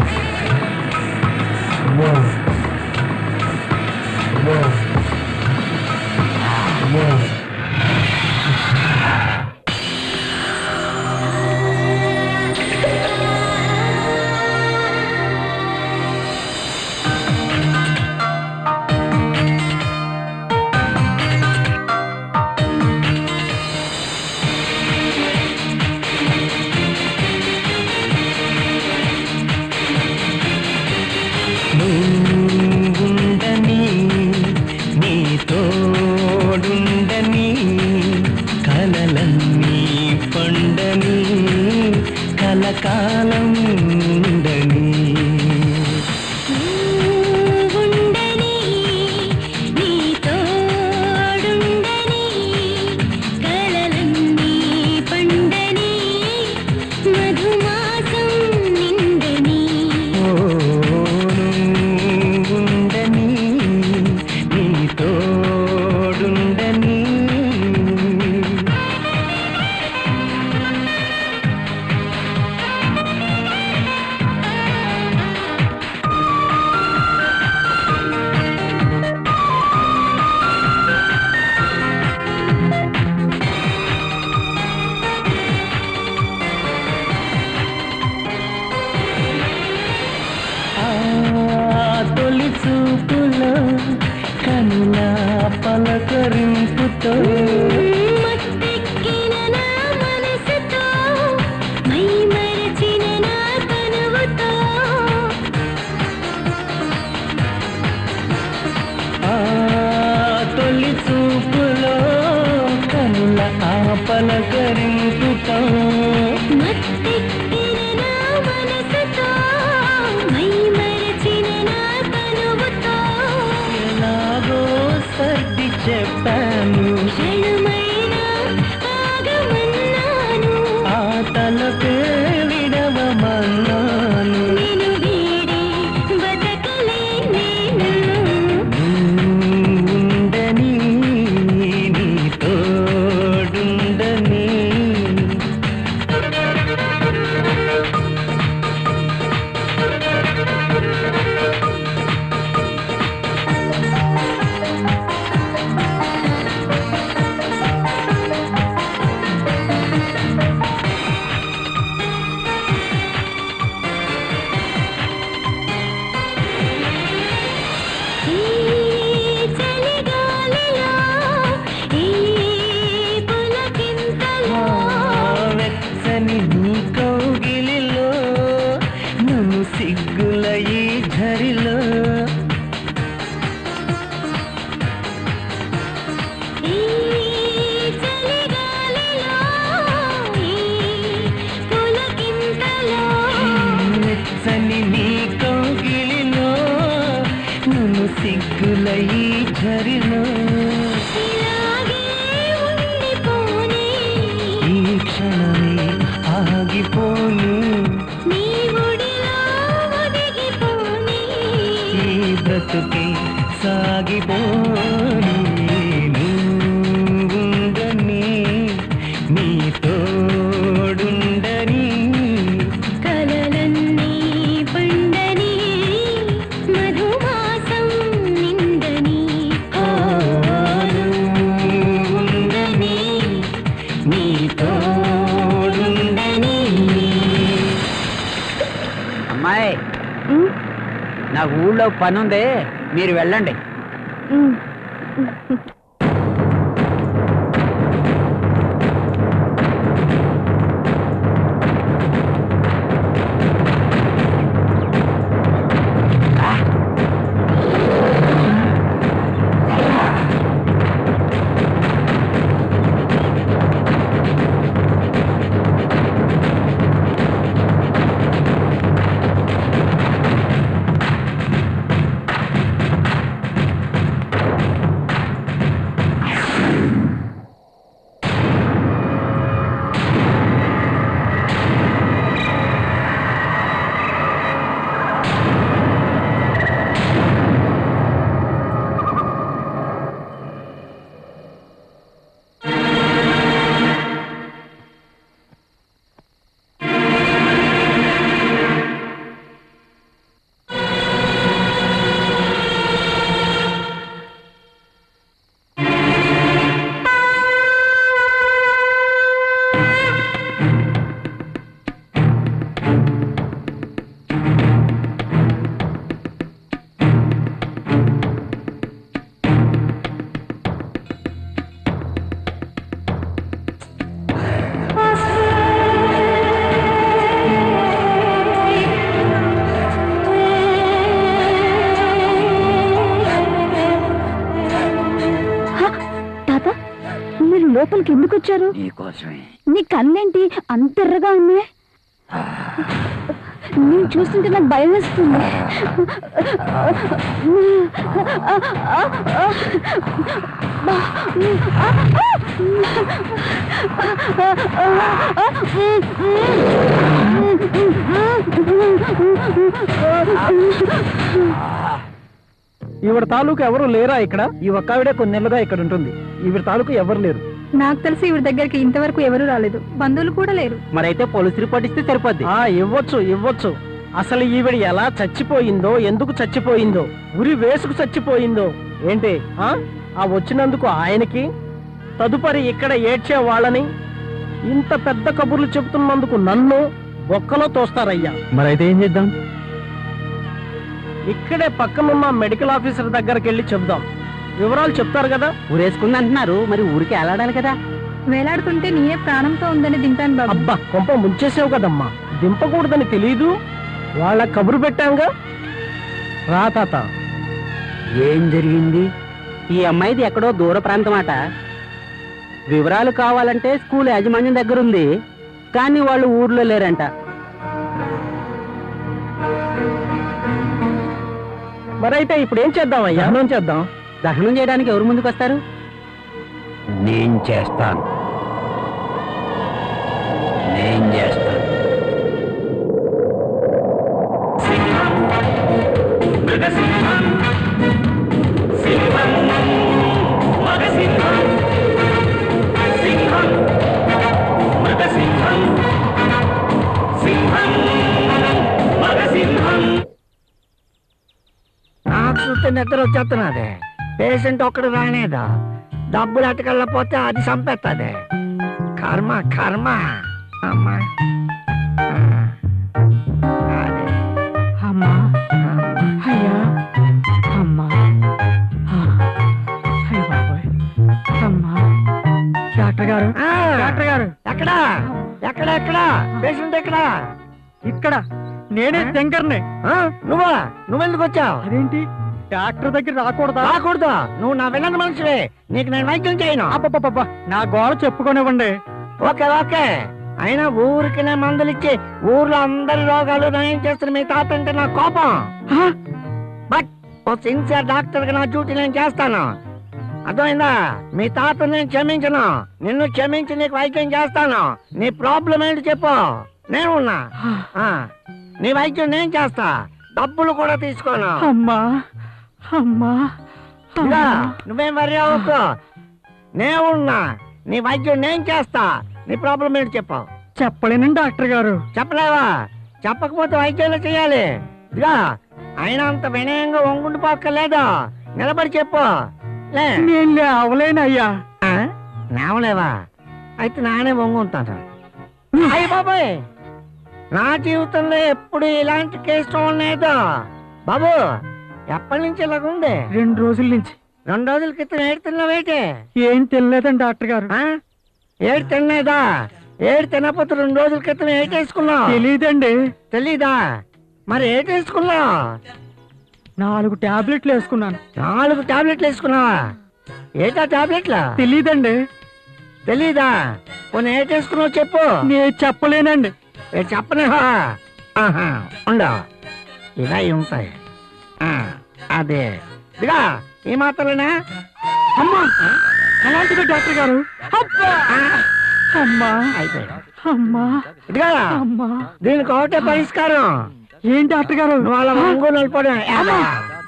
నువ్వుండని నీ తోడుండని కలలన్నీ పండని కలకాలం ఉండని ఉండని నీ తోడుండని కలలన్నీ పండని మధుమాసం నిండని ఉండని నీ తోడుండని ఆ తొలి చూపులో కనుల పలకరింపుతో మత్తెక్కిన నా మనసుతో మై మరచిన నా కనువుతో ఆ తొలి చూపులో కనుల పలకరింపుతో ఎలాగో సర్ది చెప్పాను ఆ తలపే విడవమన్నాను ఉండని నీ తోడుండని వెచ్చని నీ కౌగిలిలో నన్ను సిగ్గుల ఈ ఝరిలో వెచ్చని నీ కౌగిలిలో నన్ను సిగ్గుల ఈ ఝరిలో ఈ క్షణమే ఆగిపోను ఈ బ్రతుకే సాగిపోను నువ్వుండని నీ తోడుండని కలలన్నీ పండని మధుమాసం నిండని ఉండని నీ తోడుండని అమ్మాయి నాకు ఊళ్ళో పని ఉంది మీరు వెళ్ళండి తాత మీరు లోపలికి ఎందుకు వచ్చారు నీకోసమే నీ కన్నేంటి అంత ఎర్రగా ఉన్నాయి నేను చూస్తుంటే నాకు భయం వేస్తుంది ఈవిడ తాలూకు ఎవరు లేరా ఇక్కడ ఈ ఒక్కావిడే కొన్ని నెలలుగా ఇక్కడ ఉంటుంది ఈవిడ తాలూకు ఎవరు లేరు నాకు తెలిసి ఇవి దగ్గరికి ఇంతవరకు ఎవరు రాలేదు బంధువులు కూడా లేరు మరైతే పోలీసు రిపోర్ట్ ఇస్తే సరిపోద్ది ఆ ఇవ్వచ్చు ఇవ్వచ్చు అసలు ఈవిడ ఎలా చచ్చిపోయిందో ఎందుకు చచ్చిపోయిందో ఉరి వేసుకు చచ్చిపోయిందో ఏంటి ఆ ఆ వచ్చినందుకు ఆయనకి తదుపరి ఇక్కడ ఏడ్చే వాళ్ళని ఇంత పెద్ద కబుర్లు చెబుతున్నందుకు నన్ను బొక్కలో తోస్తారయ్యా మరైతే ఏం చేద్దాం ఇక్కడే పక్కనున్న మెడికల్ ఆఫీసర్ దగ్గరికి వెళ్ళి చెప్దాం వివరాలు చెప్తారు కదా ఊరేసుకుంది అంటున్నారు మరి ఊరికి ఎలాడాలి కదా వేలాడుతుంటే నేనే ప్రాణంతో ఉందని దింపాను బాబు అబ్బా కొంప ముంచేసావు కదమ్మా దింపకూడదని తెలీదు వాళ్ళ కబురు పెట్టాంగా రా తాత ఏం జరిగింది ఈ అమ్మాయిది ఎక్కడో దూర ప్రాంతం అట వివరాలు కావాలంటే స్కూల్ యాజమాన్యం దగ్గర ఉంది కానీ వాళ్ళు ఊర్లో లేరంట మరైతే ఇప్పుడు ఏం చేద్దాం అయ్యా దహనం చేద్దాం దహనం చేయడానికి ఎవరు ముందుకు వస్తారు నేను చేస్తాను నేను చేస్తాను మృగసింహం సింహం మగసింహం సింహం మృగసింహం సింహం మగసింహం నాకు చూస్తే నిద్ర వచ్చేస్తున్నది పేషెంట్ ఒక్కడు రానేదా డబ్బులు అటకెళ్ళపోతే అది చంపేస్తుంది కర్మ కర్మ అమ్మా ఆ, అదే. అమ్మా అయ్యా అమ్మా ఆ, అయ్య బాబోయ్ అమ్మా డాక్టర్ గారు ఆ, డాక్టర్ గారు ఎక్కడ ఎక్కడ ఎక్కడ పేషెంట్ ఎక్కడ ఇక్కడ నేనే శంకర్ని ఆ, నువ్వా నువ్వెందుకు వచ్చావు అదేంటి డాక్టర్ దగ్గర రాకూడదా రాకూడదు నువ్వు నా విలన్ మనిషివే నీకు నేను వైద్యం చేయను అబ్బబ్బబ్బబ్బా, నా గోడ చెప్పుకోనివ్వండి ఓకే ఓకే అయినా ఊరికినే మందులు ఇచ్చి ఊర్లో అందరి రోగాలు నయం చేస్తున్న మీ తాత అంటే నా కోపం బట్ ఓ సిన్సియర్ డాక్టర్ గా నా డ్యూటీ నేను చేస్తాను అర్థమైందా మీ తాత నేను క్షమించను నిన్ను క్షమించి నీకు వైద్యం చేస్తాను నీ ప్రాబ్లం ఏంటి చెప్పు నేను ఉన్నా ఆ, నీ వైద్యం నేను చేస్తా డబ్బులు కూడా తీసుకోను అమ్మా అమ్మా ఇదిగో, నువ్వేం వరి అవ్వకు నేను ఉన్నా నీ వైద్యం నేను చేస్తా నీ ప్రాబ్లం ఏంటి చెప్పు చెప్పలేనండి డాక్టర్ గారు చెప్పలేవా చెప్పకపోతే వైద్యాలు చేయాలి ఇదిగా ఆయన అంత వినయంగా వంగుండి పోక్కర్లేదు నిలబడి చెప్పు లే నేను లేవలేనయ్యా ఆ? లేవలేవా అయితే నానే వంగుంటాను అయ్య బాబాయ్ నా జీవితంలో ఎప్పుడు ఇలాంటి కేసు చూడలేదు బాబు ఎప్పటి నుంచి ఇలాగ ఉంది రెండు రోజుల నుంచి రెండు రోజుల క్రితం ఏడు తిన్నావేటి ఏం తెలియలేదండి డాక్టర్ గారు ఆ? ఏడు తినలేదా ఏడు తినకపోతే రెండు రోజుల క్రితం ఏటేసుకున్నావు తెలియదండి తెలీదా మరి ఏటేసుకున్నావు నాలుగు టాబ్లెట్లు వేసుకున్నాను నాలుగు టాబ్లెట్లు వేసుకున్నావా ఏటా టాబ్లెట్లా తెలీదండి తెలీదా కొన్ని ఏటేసుకున్నావు చెప్పు నేను చెప్పలేనండి ఏ చెప్పనేవా ఆహా ఉండవు ఇలా ఉంటాయి ఆ, అదే ఇదిగా ఈ మాత్రమేనా అమ్మా అలాంటిది డాక్టర్ గారు అబ్బా అమ్మా అయిపోయి అమ్మా ఇదిగా అమ్మా దీనికి ఒకటే పరిష్కారం ఏం డాక్టర్ గారు నువ్వు అలా వంగు నిలబడి అమ్మా.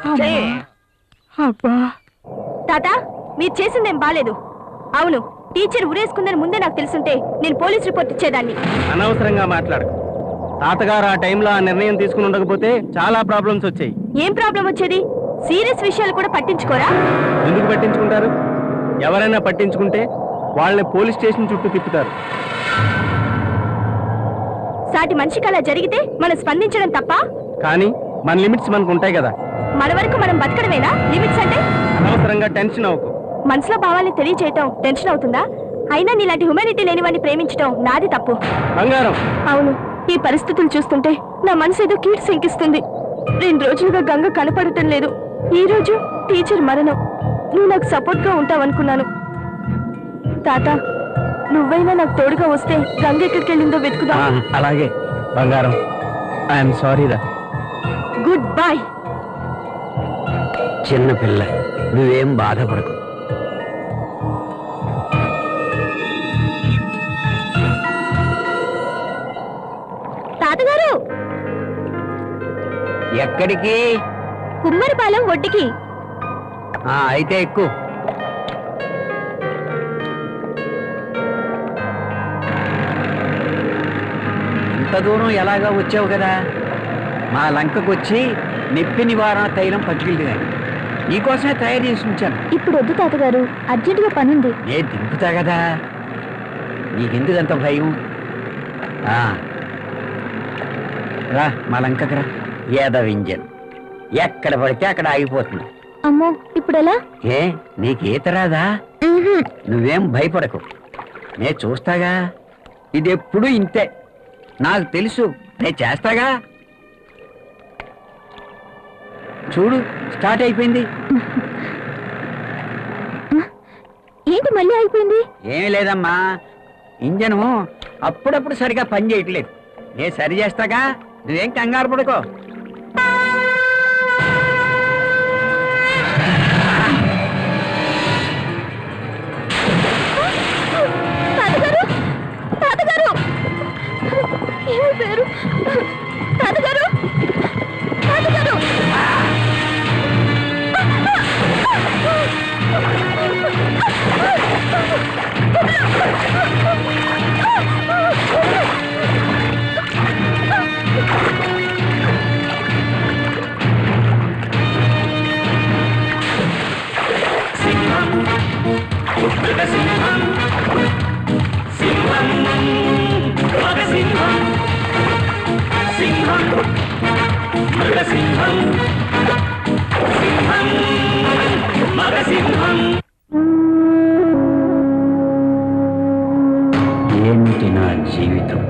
అబ్బా తాత మీరు చేసిందేం బాలేదు అవును టీచర్ ఉరేసుకుందని ముందే నాకు తెలుసుంటే నేను పోలీస్ రిపోర్ట్ ఇచ్చేదాన్ని అనవసరంగా మాట్లాడు తాతగారు ఆ టైంలో ఆ నిర్ణయం తీసుకుని ఉండకపోతే చాలా ప్రాబ్లమ్స్ వచ్చాయి ఏం ప్రాబ్లం వచ్చేది సీరియస్ విషయాలు కూడా పట్టించుకోరా ఎందుకు పట్టించుకుంటారు ఎవరైనా పట్టించుకుంటే వాళ్ళని పోలీస్ స్టేషన్ చుట్టూ తిప్పుతారు సాటి మనిషికి అలా జరిగితే మనం స్పందించడం తప్ప కానీ మన లిమిట్స్ మనకు ఉంటాయి కదా మన వరకు మనం బతకడమేనా లిమిట్స్ అంటే అనవసరంగా టెన్షన్ అవ్వకు మనసులో భావాల్ని తెలియచేయటం టెన్షన్ అవుతుందా అయినా నీలాంటి హ్యుమానిటీ లేని వాడిని ప్రేమించడం నాది తప్పు బంగారం అవును ఈ పరిస్థితులు చూస్తుంటే నా మనసు ఏదో కీడు శంకిస్తుంది రెండు రోజులుగా గంగ కనపడటం లేదు ఈ రోజు టీచర్ మరణం నువ్వు నాకు సపోర్ట్ గా ఉంటావనుకున్నాను తాత నువ్వైనా నాకు తోడుగా వస్తే గంగ ఎక్కడికి వెళ్ళిందో వెతుకుదాం అలాగే బంగారం ఐఎమ్ సారీ రా గుడ్ బాయ్ చిన్న పిల్ల నువ్వేం బాధపడకు తాతగారు ఎక్కడికి కుమ్మరిపాలెం ఒడ్డుకి ఆ, అయితే ఎక్కువ ఇంత దూరం ఎలాగా వచ్చావు కదా మా లంకకు వచ్చి నొప్పి నివారణ తైలం పట్టుకెళ్ళి నీకోసమే తయారు చేసి ఉంచాను ఇప్పుడు వద్దు తాతగారు అర్జెంటుగా పనుంది నేను దింపుతా కదా నీకెందుకు అంత భయం ఆ, రా మా లంకకు రా ఏదవ ఇంజన్ ఎక్కడ పడితే అక్కడ ఆగిపోతుంది అమ్మో ఇప్పుడు ఎలా ఏ నీకు ఈత రాదా నువ్వేం భయపడకు నేను చూస్తాగా ఇది ఎప్పుడు ఇంతే నాకు తెలుసు నేను చేస్తాగా చూడు స్టార్ట్ అయిపోయింది ఏంటి మళ్ళీ అయిపోయింది ఏమీ లేదమ్మా ఇంజను అప్పుడప్పుడు సరిగా పని చేయట్లేదు నేను సరి చేస్తాగా నువ్వేం కంగారు పడుకో తాతగారు తాతగారు ఏమైపోయారు తాతగారు తాతగారు ఏమిటి నా జీవితం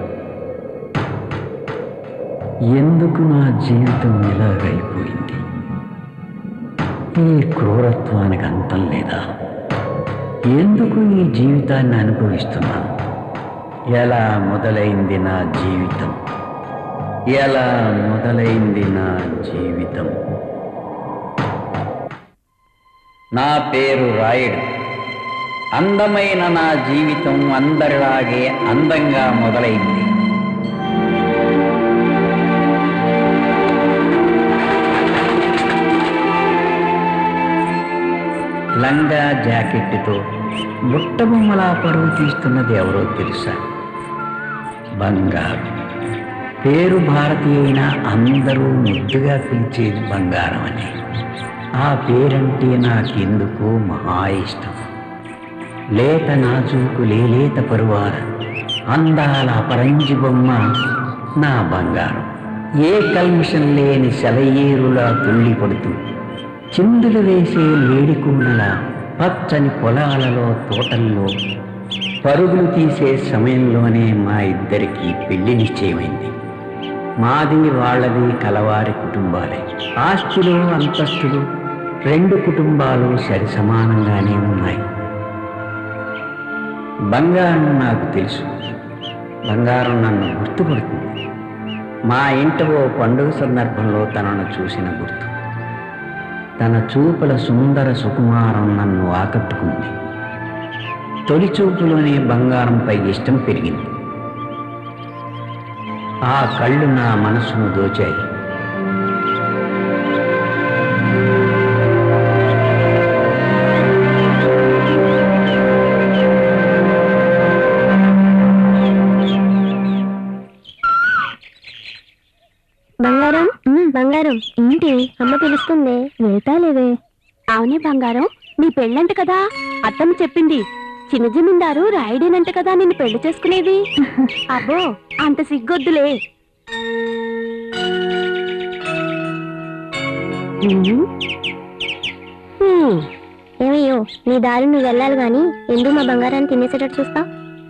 ఎందుకు నా జీవితం ఇలాగైపోయింది ఈ క్రూరత్వానికి అంతం లేదా ఎందుకు ఈ జీవితాన్ని అనుభవిస్తున్నాను ఎలా మొదలైంది నా జీవితం ఎలా మొదలైంది నా జీవితం నా పేరు రాయుడు అందమైన నా జీవితం అందరిలాగే అందంగా మొదలైంది లంగా జాకెట్తో బుట్టబొమ్మలా పరువు తీస్తున్నది ఎవరో తెలుసా బంగారు పేరు భారతి అయినా అందరూ ముద్దుగా పిలిచేది బంగారం అని ఆ పేరంటే నాకెందుకో మహా ఇష్టం లేత నాజూకు లేలేత పరువాల అందాల అపరంజి బొమ్మ నా బంగారం ఏ కల్మిషం లేని సెలయేరులా తుళ్ళి పడుతూ చిందులు వేసే లేడికుండల పచ్చని పొలాలలో తోటల్లో పరుగులు తీసే సమయంలోనే మా ఇద్దరికి పెళ్లి నిశ్చయమైంది మాది వాళ్ళది కలవారి కుటుంబాలే ఆస్తులు అంతస్తులు రెండు కుటుంబాలు సరి సమానంగానే ఉన్నాయి బంగారం నాకు తెలుసు బంగారం నన్ను గుర్తుపడుతుంది మా ఇంట ఓ పండుగ సందర్భంలో తనను చూసిన గుర్తు తన చూపుల సుందర సుకుమారం నన్ను ఆకట్టుకుంది తొలి చూపులోనే బంగారంపై ఇష్టం పెరిగింది ఆ కళ్ళు నా మనసును దోచాయి బంగారం బంగారం ఏంటి అమ్మ పిలుస్తుంది వెళ్తాలేవే అవునే బంగారం నీ పెళ్ళంట కదా అత్తమ్మ చెప్పింది చిన్న జమీందారు రాయుడేనంట కదా నిన్ను పెళ్లి చేసుకునేది అబ్బో అంత సిగ్గొద్దులే ఏమయ్యో నీ దారి నువ్వు వెళ్ళాలి గాని ఎందుకు మా బంగారాన్ని తినేసేటట్టు చూస్తా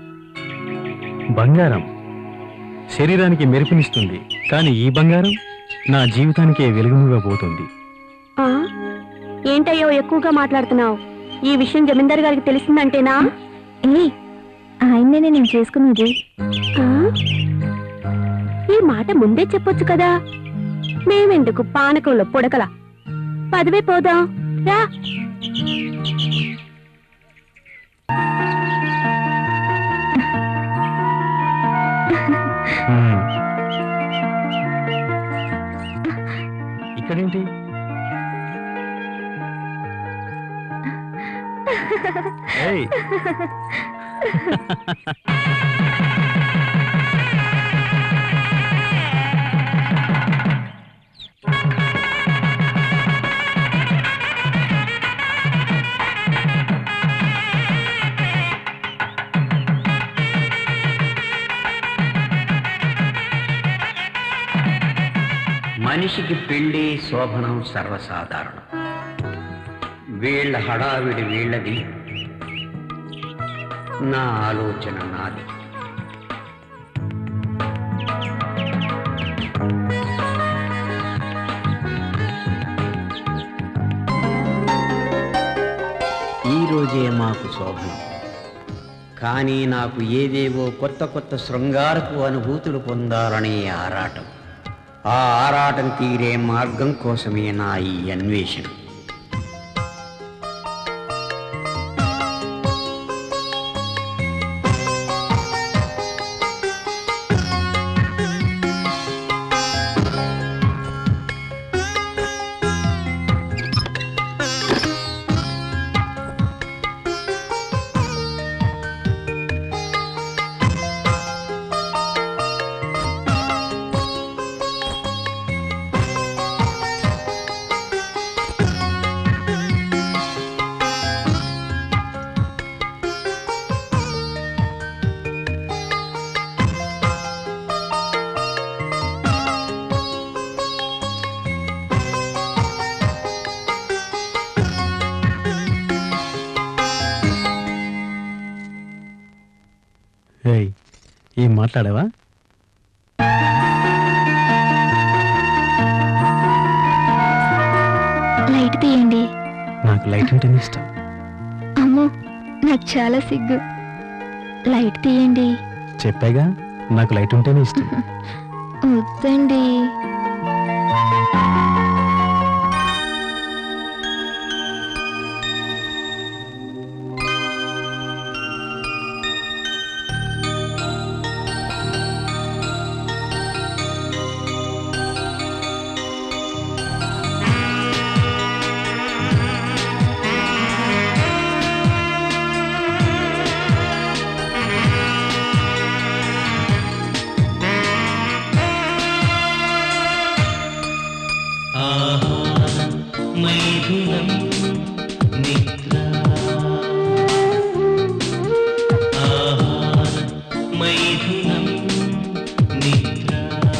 బంగారం శరీరానికి మెరుపునిస్తుంది కానీ ఈ బంగారం నా జీవితానికే వెలుగునిగా పోతుంది ఆ? ఏంటయ్యో ఎక్కువగా మాట్లాడుతున్నావు ఈ విషయం జమీందారు గారికి తెలిసిందంటేనా ఏ ఆయన్నే నేను చేసుకున్నది ఆ? ఈ మాట ముందే చెప్పొచ్చు కదా మేమెందుకు పానకంలో పొడకల పదవే పోదాం రా హ్మ్. ఇక్కడేంటి ఏయ్ మనిషికి పెళ్లి శోభనం సర్వసాధారణం వీళ్ళ హడావిడి వీళ్ళది నా ఆలోచన నాది ఈ రోజే మాకు శోభనం కానీ నాకు ఏవేవో కొత్త కొత్త శృంగారపు అనుభూతులు పొందాలనే ఆరాటం ఆ ఆరాటం తీరే మార్గం కోసమే నా ఈ అన్వేషణ ఏయ్ ఏం మాట్లాడావా లైట్ తీయండి నాకు లైట్ అంటేనే ఇష్టం అమ్మో నాకు చాలా సిగ్గు లైట్ తీయండి చెప్పాగా నాకు లైట్ ఉంటేనే ఇష్టం వద్దండి ఆహారం మైథునం నిద్ర ఆహారం మైథునం నిద్ర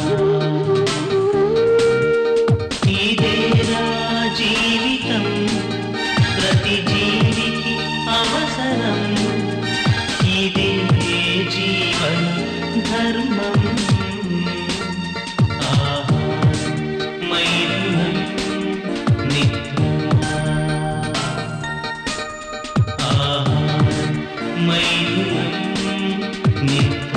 ఇదేరా జీవితం ప్రతి జీవికి అవసరం ఇదే జీవన ధర్మం ఆహారం మైథునం నిద్ర ఆహారం మైథునం నిద్ర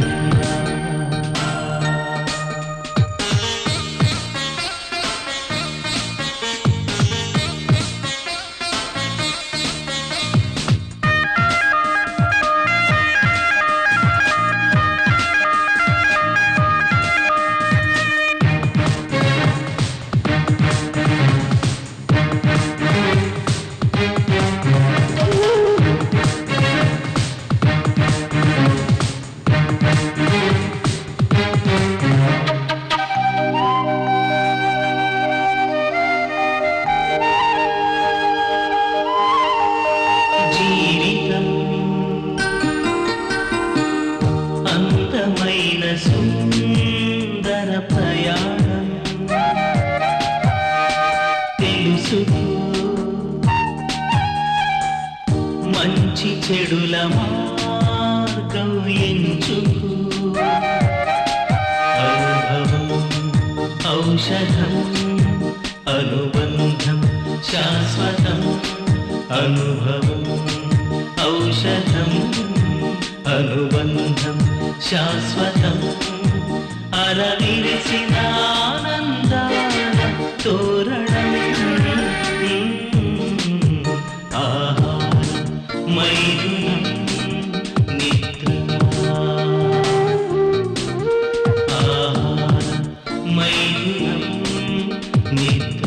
జీవితం అందమైన సుందర ప్రయాణం తెలుసుకో మంచి చెడుల మార్గం ఎంచుకో అనుభవం ఔషధం అనుబంధం శాశ్వతం అనుభవం ఔషధం అనుబంధం శాశ్వతం అరవిరిసిన ఆనందాల తోరణం ఆహారం మైథునం నిద్ర ఆహారం మైథునం నిద్ర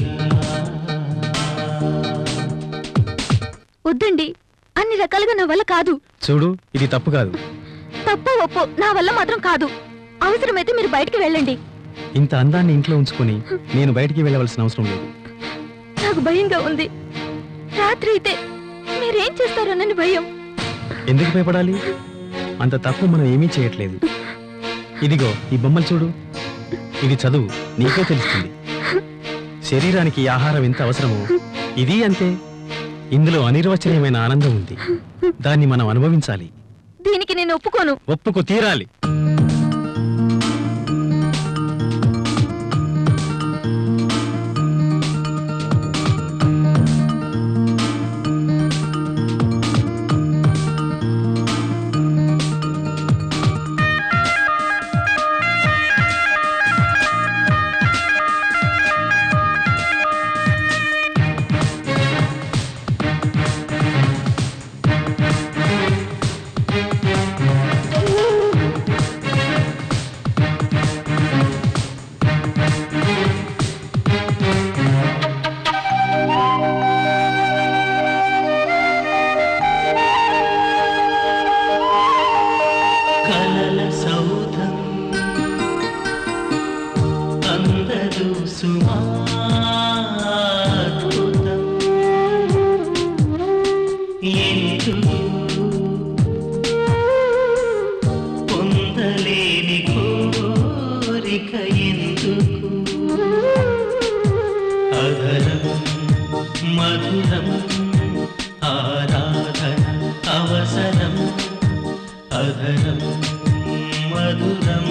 వద్దండి అన్ని రకాలుగా నా వల్ల కాదు చూడు ఇది తప్పు కాదు తప్పు ఒప్పు నా వల్ల మాత్రం కాదు అవసరమైతే మీరు బయటికి వెళ్ళండి ఇంత అందాన్ని ఇంట్లో ఉంచుకొని నేను బయటికి వెళ్ళవలసిన అవసరం లేదు నాకు భయంగా ఉంది రాత్రి అయితే మీరేం చేస్తారోనని భయం ఎందుకు భయపడాలి అంత తప్పు మనం ఏమీ చేయట్లేదు ఇదిగో ఈ బొమ్మలు చూడు ఇది చదువు నీకే తెలుస్తుంది శరీరానికి ఆహారం ఎంత అవసరమో ఇది అంతే ఇందులో అనిర్వచనీయమైన ఆనందం ఉంది దాన్ని మనం అనుభవించాలి దీనికి నేను ఒప్పుకోను ఒప్పుకు తీరాలి ఎందుకు పొందలేని కోరిక ఎందుకు అధరం మధురం ఆరాధన అవసరం అధరం మధురం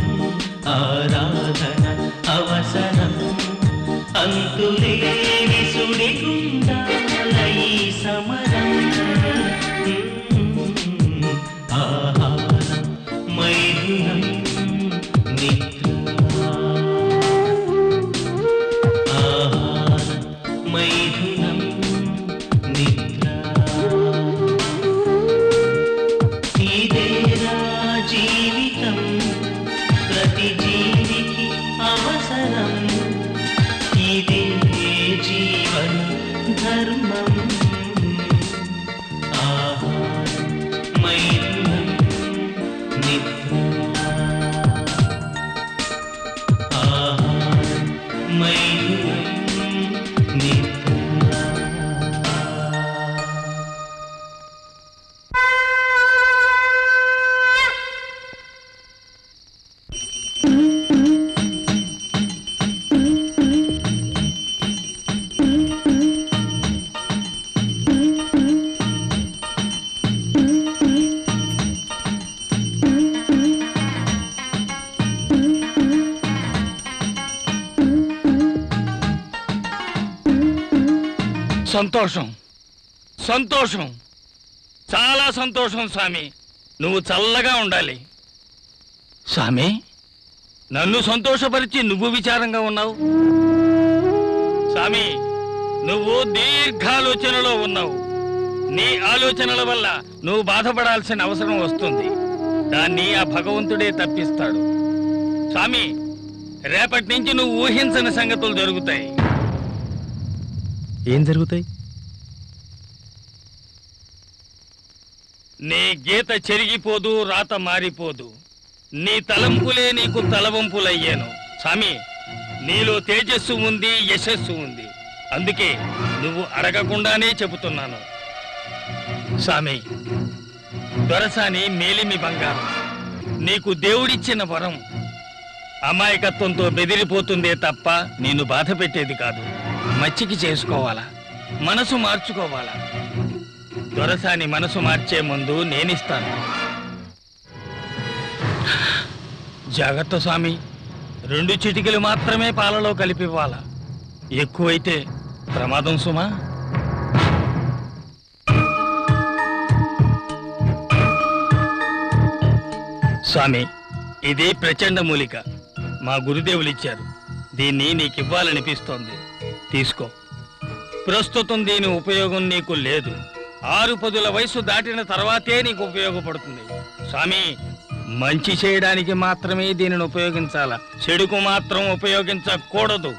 ఆరాధన అవసరం అంతులేని సుడిగుండాల ఈ సమరం ఆహారం మైథునం నిద్ర ఆహారం మైథునం నిద్ర ఇదేరా జీవితం ప్రతి జీవికి అవసరం ఇదే జీవన ధర్మం ఆహారం మైథునం నిద్ర ఆహారం మైథునం నిద్ర సంతోషం సంతోషం చాలా సంతోషం స్వామి నువ్వు చల్లగా ఉండాలి స్వామి నన్ను సంతోషపరిచి నువ్వు విచారంగా ఉన్నావు స్వామి నువ్వు దీర్ఘాలోచనలో ఉన్నావు నీ ఆలోచనల వల్ల నువ్వు బాధపడాల్సిన అవసరం వస్తుంది దాన్ని ఆ భగవంతుడే తప్పిస్తాడు స్వామి రేపటి నుంచి నువ్వు ఊహించని సంగతులు జరుగుతాయి ఏం జరుగుతాయి నీ గీత చెరిగిపోదు రాత మారిపోదు నీ తలంపులే నీకు తలవంపులయ్యాను స్వామి నీలో తేజస్సు ఉంది యశస్సు ఉంది అందుకే నువ్వు అడగకుండానే చెబుతున్నాను స్వామి దొరసాని మేలిమి బంగారం నీకు దేవుడిచ్చిన వరం అమాయకత్వంతో బెదిరిపోతుందే తప్ప నేను బాధ పెట్టేది కాదు మచ్చికి చేసుకోవాలా మనసు మార్చుకోవాలా దొరసాని మనసు మార్చే ముందు నేనిస్తాను జాగ్రత్త స్వామి రెండు చిటికలు మాత్రమే పాలలో కలిపివ్వాలా ఎక్కువైతే ప్రమాదం సుమా స్వామి ఇది ప్రచండ మూలిక మా గురుదేవులు ఇచ్చారు దీన్ని నీకివ్వాలనిపిస్తోంది తీసుకో ప్రస్తుతం దీని ఉపయోగం నీకు లేదు ఆరు పదుల వయసు దాటిన తర్వాతే నీకు ఉపయోగపడుతుంది స్వామి మంచి చేయడానికి మాత్రమే దీనిని ఉపయోగించాల చెడుకు మాత్రం ఉపయోగించకూడదు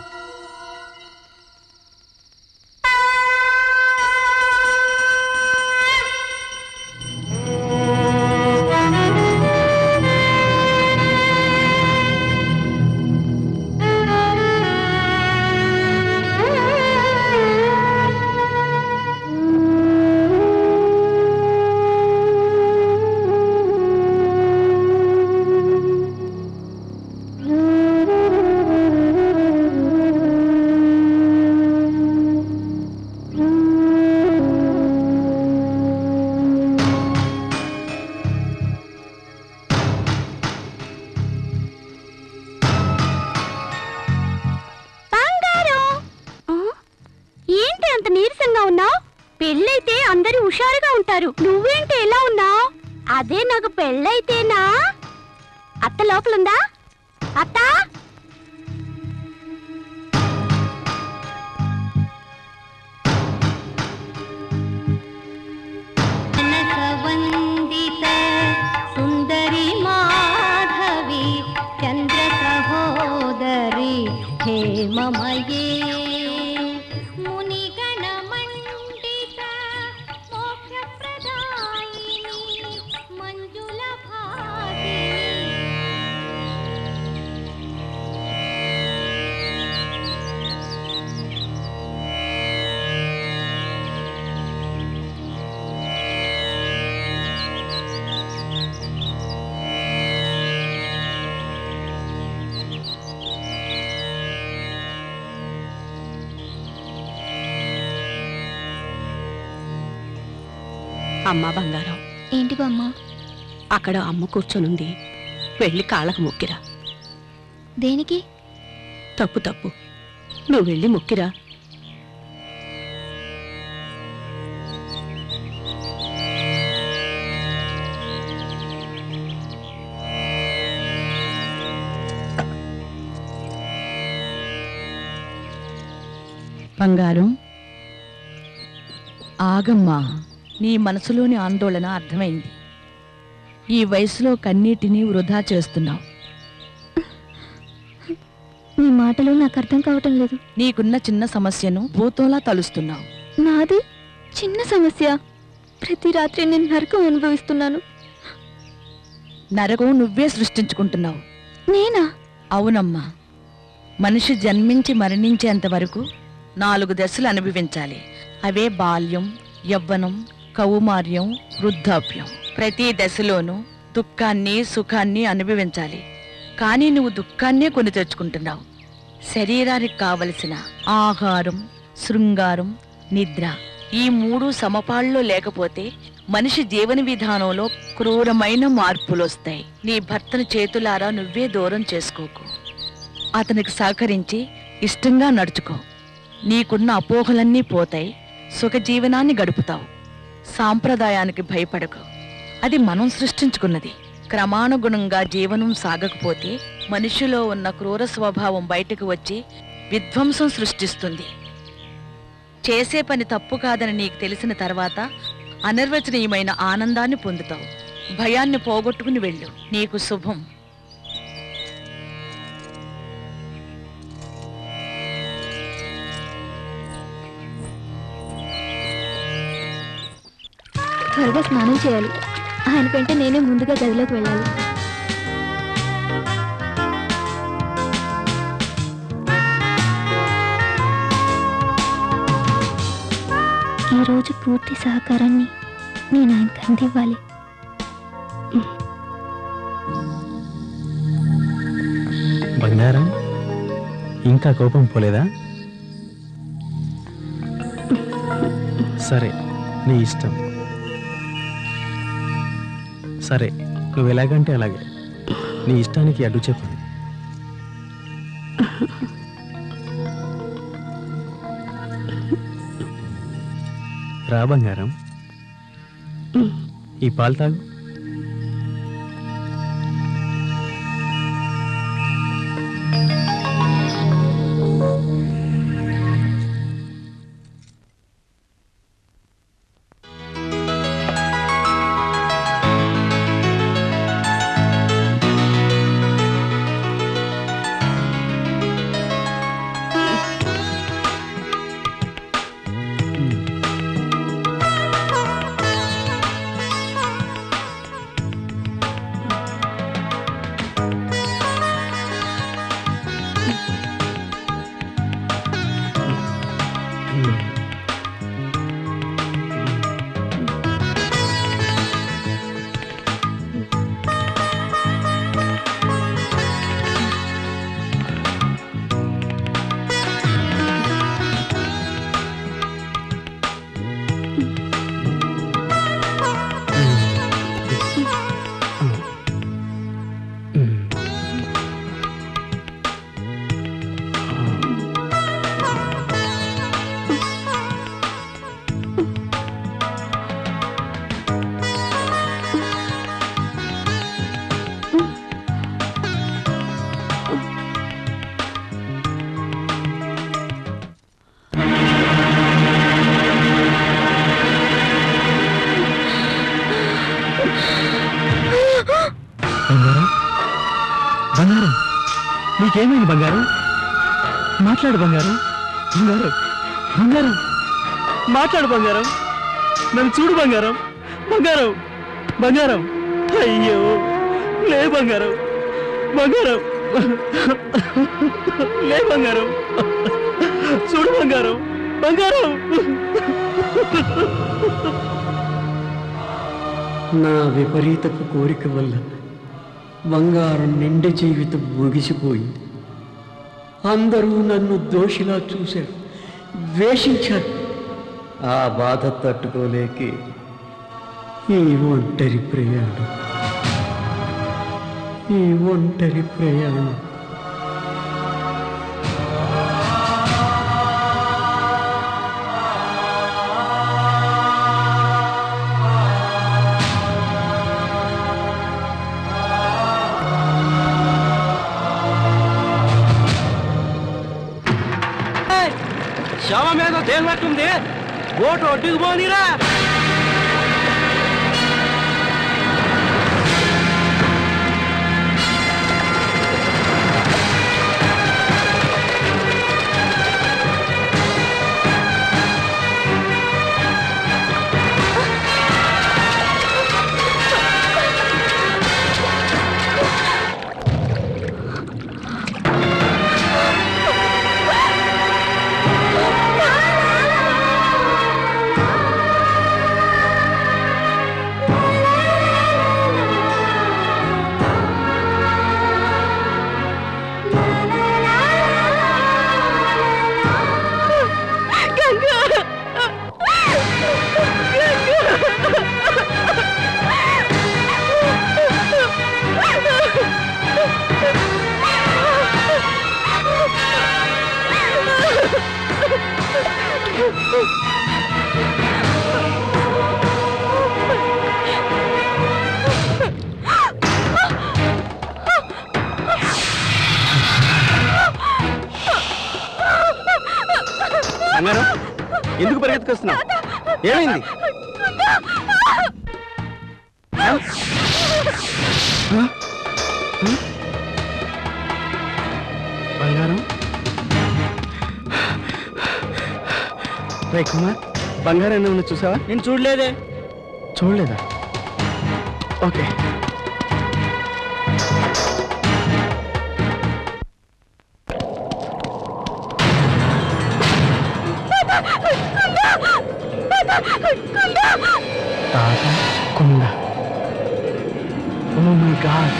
బంగారం ఆ? ఏంటి అంత నీరసంగా ఉన్నావు పెళ్ళైతే అందరూ హుషారుగా ఉంటారు నువ్వేంటి ఎలా ఉన్నావు అదే నాకు పెళ్ళైతేనా అత్త లోపలుందా అత్త వందిత సుందరి మాధవి చంద్ర సహోదరి హేమమయే మునిగణ మండిత మోక్షప్రదాయిని మంజుల భాగిని అమ్మా బంగారం ఏంటి బామ్మ అక్కడ అమ్మ కూర్చొనుంది వెళ్ళి కాళ్ళకు మొక్కిరా దేనికి తప్పు తప్పు నువ్వు వెళ్ళి మొక్కిరా బంగారం ఆగమ్మా నీ మనసులోని ఆందోళన అర్థమైంది ఈ వయసులో కన్నీటిని వృధా చేస్తున్నావు మీ మాటలు నాకు అర్థం కావటం లేదు నీకున్న చిన్న సమస్యను భూతంలా తలుస్తున్నావు నాది చిన్న సమస్య ప్రతి రాత్రి నేను నరకం అనుభవిస్తున్నాను నరకం నువ్వే సృష్టించుకుంటున్నావు నేనా అవునమ్మా మనిషి జన్మించి మరణించేంత వరకు నాలుగు దశలు అనుభవించాలి అవే బాల్యం యవ్వనం కౌమార్యం వృద్ధాప్యం ప్రతి దశలోనూ దుఃఖాన్ని సుఖాన్ని అనుభవించాలి కానీ నువ్వు దుఃఖాన్నే కొని తెచ్చుకుంటున్నావు శరీరానికి కావలసిన ఆహారం శృంగారం నిద్ర ఈ మూడు సమపాల్లో లేకపోతే మనిషి జీవన విధానంలో క్రూరమైన మార్పులొస్తాయి నీ భర్తను చేతులారా నువ్వే దూరం చేసుకోకు అతనికి సహకరించి ఇష్టంగా నడుచుకో నీకున్న అపోహలన్నీ పోతాయి సుఖ జీవనాన్ని గడుపుతావు సాంప్రదాయానికి భయపడకు అది మనం సృష్టించుకున్నది క్రమానుగుణంగా జీవనం సాగకపోతే మనిషిలో ఉన్న క్రూర స్వభావం బయటకు వచ్చి విధ్వంసం సృష్టిస్తుంది చేసే పని తప్పు కాదని నీకు తెలిసిన తర్వాత అనిర్వచనీయమైన ఆనందాన్ని పొందుతావు భయాన్ని పోగొట్టుకుని వెళ్ళు నీకు శుభం త్వరగా స్నానం చేయాలి ఆయన కంటే నేనే ముందుగా గదిలోకి వెళ్ళాలి ఈరోజు పూర్తి సహకారాన్ని నేను ఆయనకు అందివ్వాలి బంగారం ఇంకా కోపం పోలేదా సరే నీ ఇష్టం సరే నువ్వు ఎలాగంటే అలాగే నీ ఇష్టానికి అడ్డు చెప్పు రా బంగారం ఈ పాలు తాగు బంగారం బంగారం నీకేమైంది బంగారం మాట్లాడు బంగారం బంగారం బంగారం మాట్లాడు బంగారం నన్ను చూడు బంగారం బంగారం బంగారం అయ్యో లే బంగారం బంగారం లే బంగారం చూడు బంగారం బంగారం నా విపరీతపు కోరిక వల్ల బంగారం నిండి జీవితం ముగిసిపోయింది అందరూ నన్ను దోషిలా చూశారు ద్వేషించారు ఆ బాధ తట్టుకోలేకే ఈ ఒంటరి ప్రయాణం ఈ ఒంటరి ప్రయాణం శవ మీద తేలినట్టుంది బోటు ఒడ్డుకు పోనీరా బంగారం ఎందుకు పరిగెత్తుకొస్తున్నావు ఏమైంది ఆ? ఆ? ఆ? బంగారం రే కుమార్ బంగారం ఏమైనా చూసావా నేను చూడలేదే చూడలేదా ఓకే తాత కుండ oh my god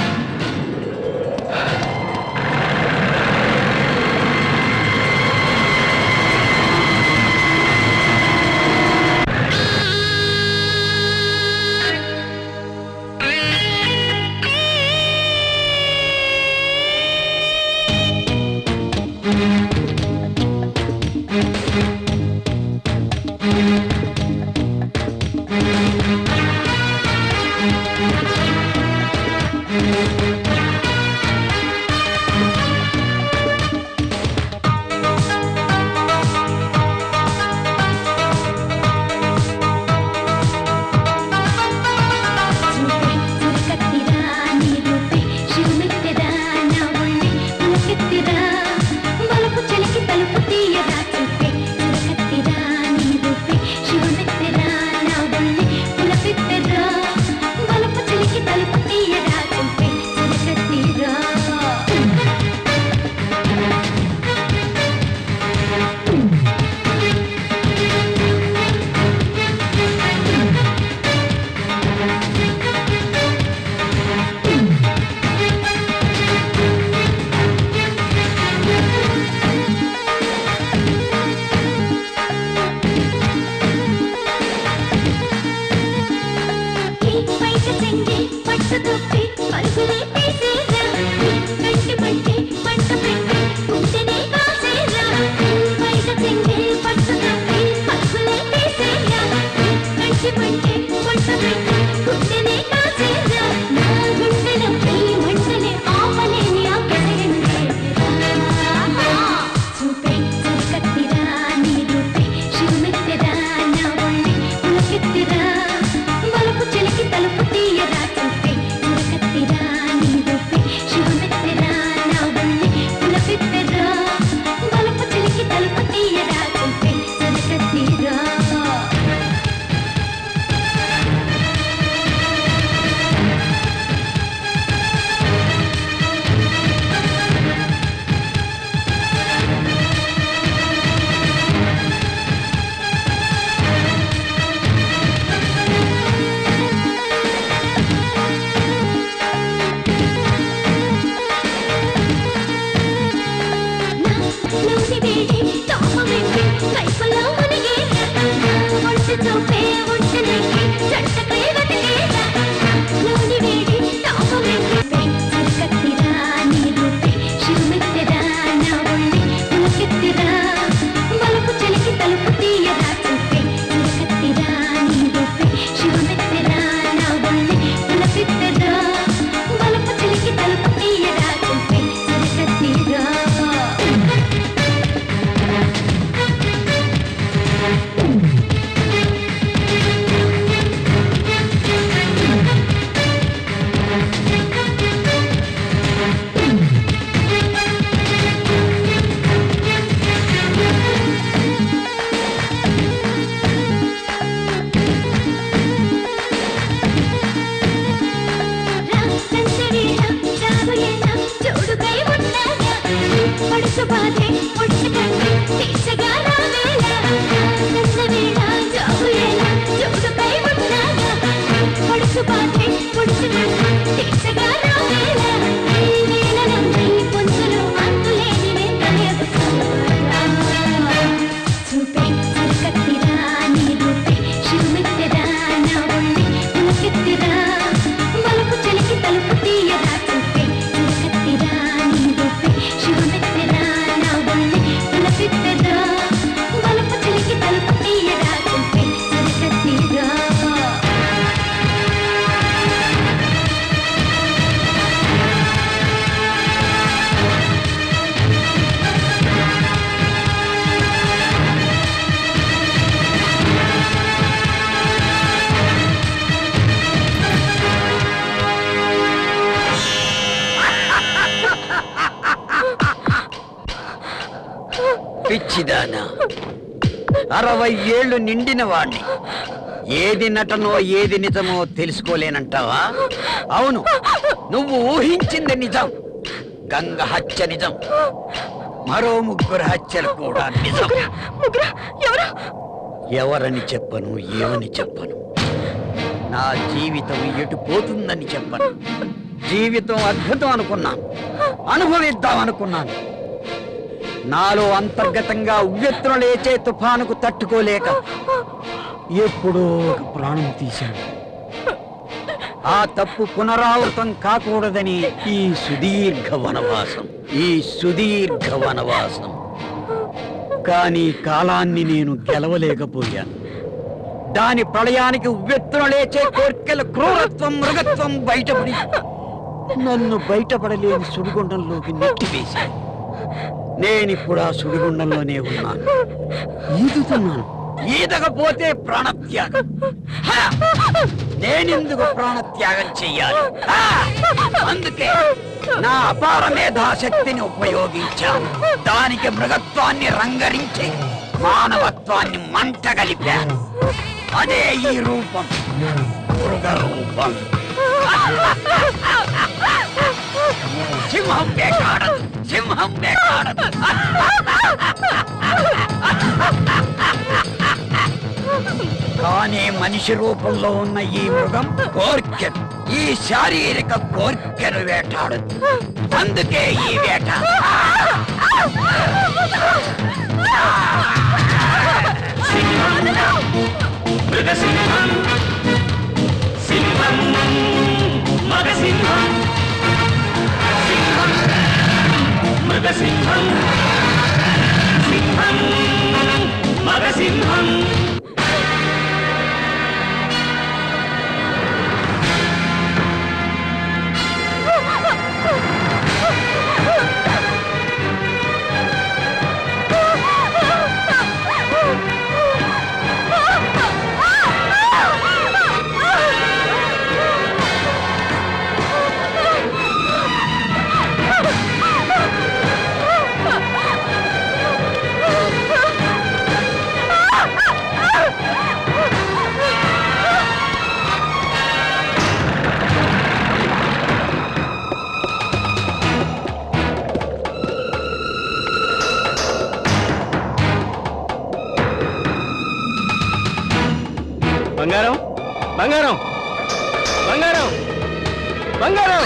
Thank you. మనసుపాటే పొడుచుకుంటూ దీక్షగా రావేళ ఈ వేళలో నీ పొందులో అంతులేని వింతలేవు చూపే సరికత్తిరా నీ రూపే శివుమెత్తెరా నా ఒళ్ళే పులకెత్తిరా బలుపు చలికి తలుపు తీయరా చూపే సరికత్తిరా నీ రూపే శివుమెత్తెరా నా ఒళ్ళే పులకెత్తిరా బలుపు చలికి తలుపు తీయరా చూపే సరికత్తిరా పిచ్చిదానా అరవై ఏళ్ళు నిండిన వాణ్ణి ఏది నటనో ఏది నిజమో తెలుసుకోలేనంటావా అవును నువ్వు ఊహించింది నిజం గంగ హత్య నిజం మరో ముగ్గురు హత్యలు కూడా నిజం ఎవరని చెప్పను ఏమని చెప్పను నా జీవితం ఎటు పోతుందని చెప్పను జీవితం అద్భుతం అనుకున్నాను అనుభవిద్దాం అనుకున్నాను నాలో అంతర్గతంగా ఉవ్వెత్తున లేచే తుఫానుకు తట్టుకోలేక ఎప్పుడో ఒక ప్రాణం తీశాను ఆ తప్పు పునరావృతం కాకూడదని ఈ సుదీర్ఘ వనవాసం ఈ సుదీర్ఘ వనవాసం కానీ కాలాన్ని నేను గెలవలేకపోయాను దాని ప్రళయానికి ఉవ్వెత్తున లేచే కోర్కెల క్రూరత్వం మృగత్వం బయటపడి నన్ను బయటపడలేని సుడిగుండంలోకి నెట్టివేశాను నేనిప్పుడు ఆ సుడిగుండంలోనే ఉన్నాను ఈదుతున్నాను ఈదకపోతే ప్రాణత్యాగం హ! నేనెందుకు ప్రాణత్యాగం చెయ్యాలి హ! అందుకే నా అపార మేధాశక్తిని ఉపయోగించాను దానికి మృగత్వాన్ని రంగరించి మానవత్వాన్ని మంట కలిపాను అదే ఈ రూపం మృగ రూపం సింహం వేటాడదు సింహం వేటాడదు కానీ మనిషి రూపంలో ఉన్న ఈ మృగం కోర్కెను ఈ శారీరక కోర్కెను వేటాడదు అందుకే ఈ వేట మృగసింహం సింహం మగసింహం సింహం మృగసింహం సింహం మగసింహం బంగారం బంగారం బంగారం బంగారం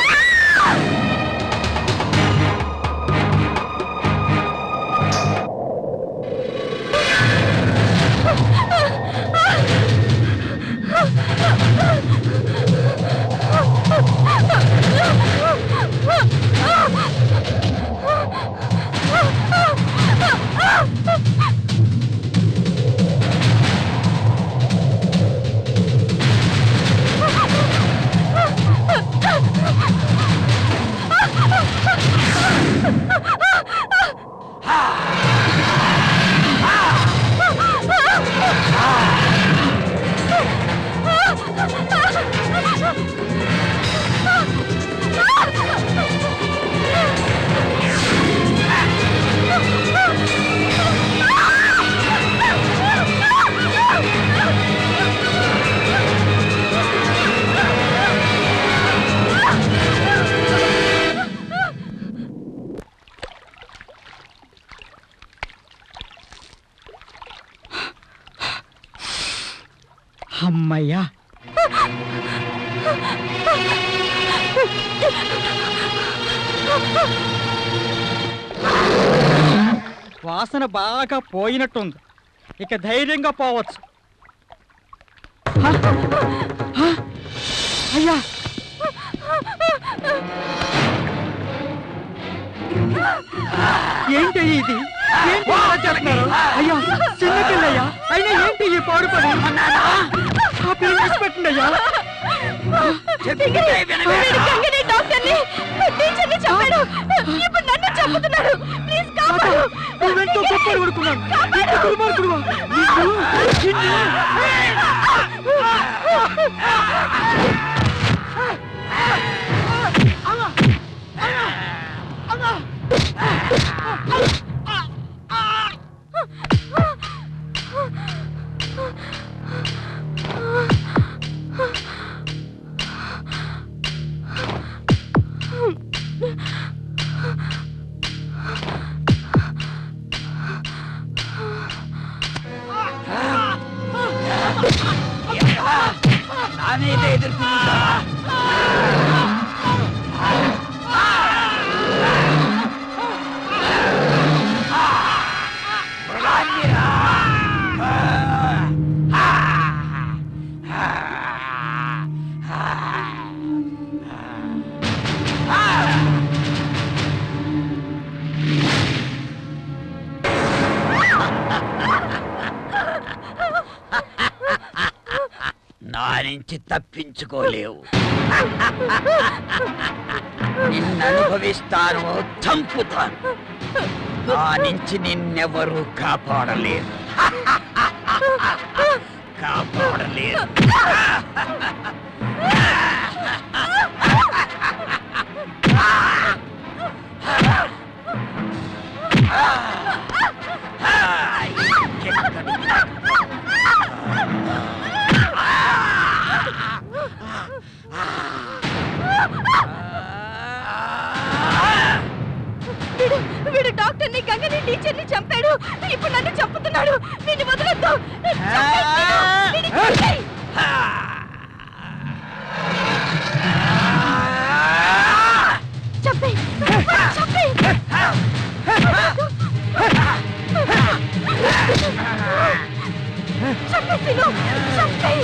అమ్మయ్యా వాసన బాగా పోయినట్టుంది ఇక ధైర్యంగా పోవచ్చు అయ్యా ఏంటి ఇది ఏంటి ఇలా చేస్తున్నారు అయ్యా చిన్న పిల్లయ్యా అయినా ఏంటి ఈ పాడు పని ఆ పిల్ల విడిచిపెట్టండి అయ్యా నువ్వెంతో గొప్ప కొడుకున్నాను ఇంత దుర్మార్గుడువా? నిన్ను- నిన్ను- నా నుంచి తప్పించుకోలేవు నిన్ను అనుభవిస్తాను చంపుతాను నా నుంచి నిన్నెవరూ కాపాడలేరు కాపాడలేరు వీడు వీడు డాక్టర్ని గంగని టీచర్ని చంపాడు ఇప్పుడు నన్ను చంపుతున్నాడు నిన్ను వదలొద్దు చంపేయ్ నిన్ను. నిన్ను చంపేయ్. చంపేయ్. చంపేయ్. చంపేయ్ శీను. చంపేయ్.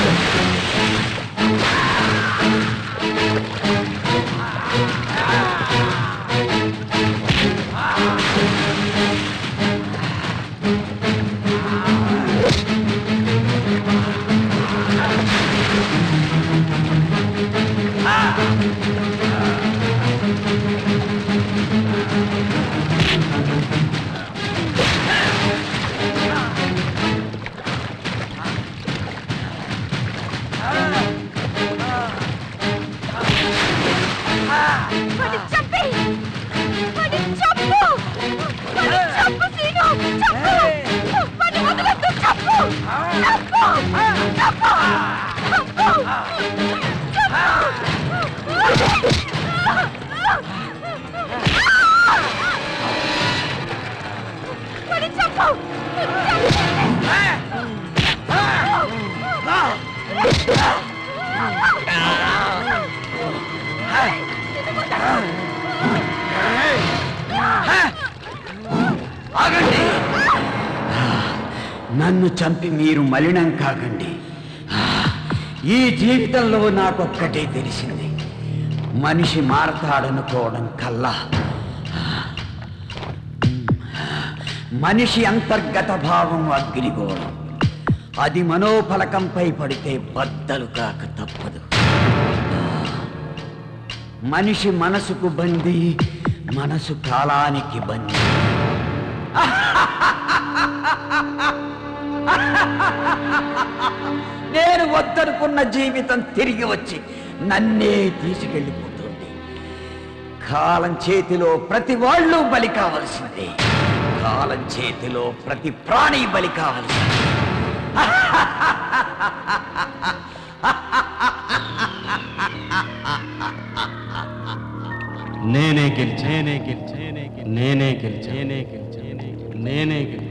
ఆ నన్ను చంపి మీరు మలినం కాకండి ఆ, ఈ జీవితంలో నాకొక్కటే తెలిసింది మనిషి మారతాడనుకోవడం కల్లా ఆ, మనిషి అంతర్గత భావం అగ్నిగోళం అది మనోఫలకంపై పడితే బద్దలు కాక తప్పదు మనిషి మనసుకు బంది మనసు కాలానికి బంది నేను వద్దనుకున్న జీవితం తిరిగి వచ్చి నన్నే తీసుకెళ్ళిపోతుంది కాలం చేతిలో ప్రతి వాళ్ళు బలి కావలసిందే కాలం చేతిలో ప్రతి ప్రాణి బలి కావలసిందే నేనే గెలిచా నేనే గెలిచా నేనే గెలిచా నేనే గెలిచా నేనే గెలిచా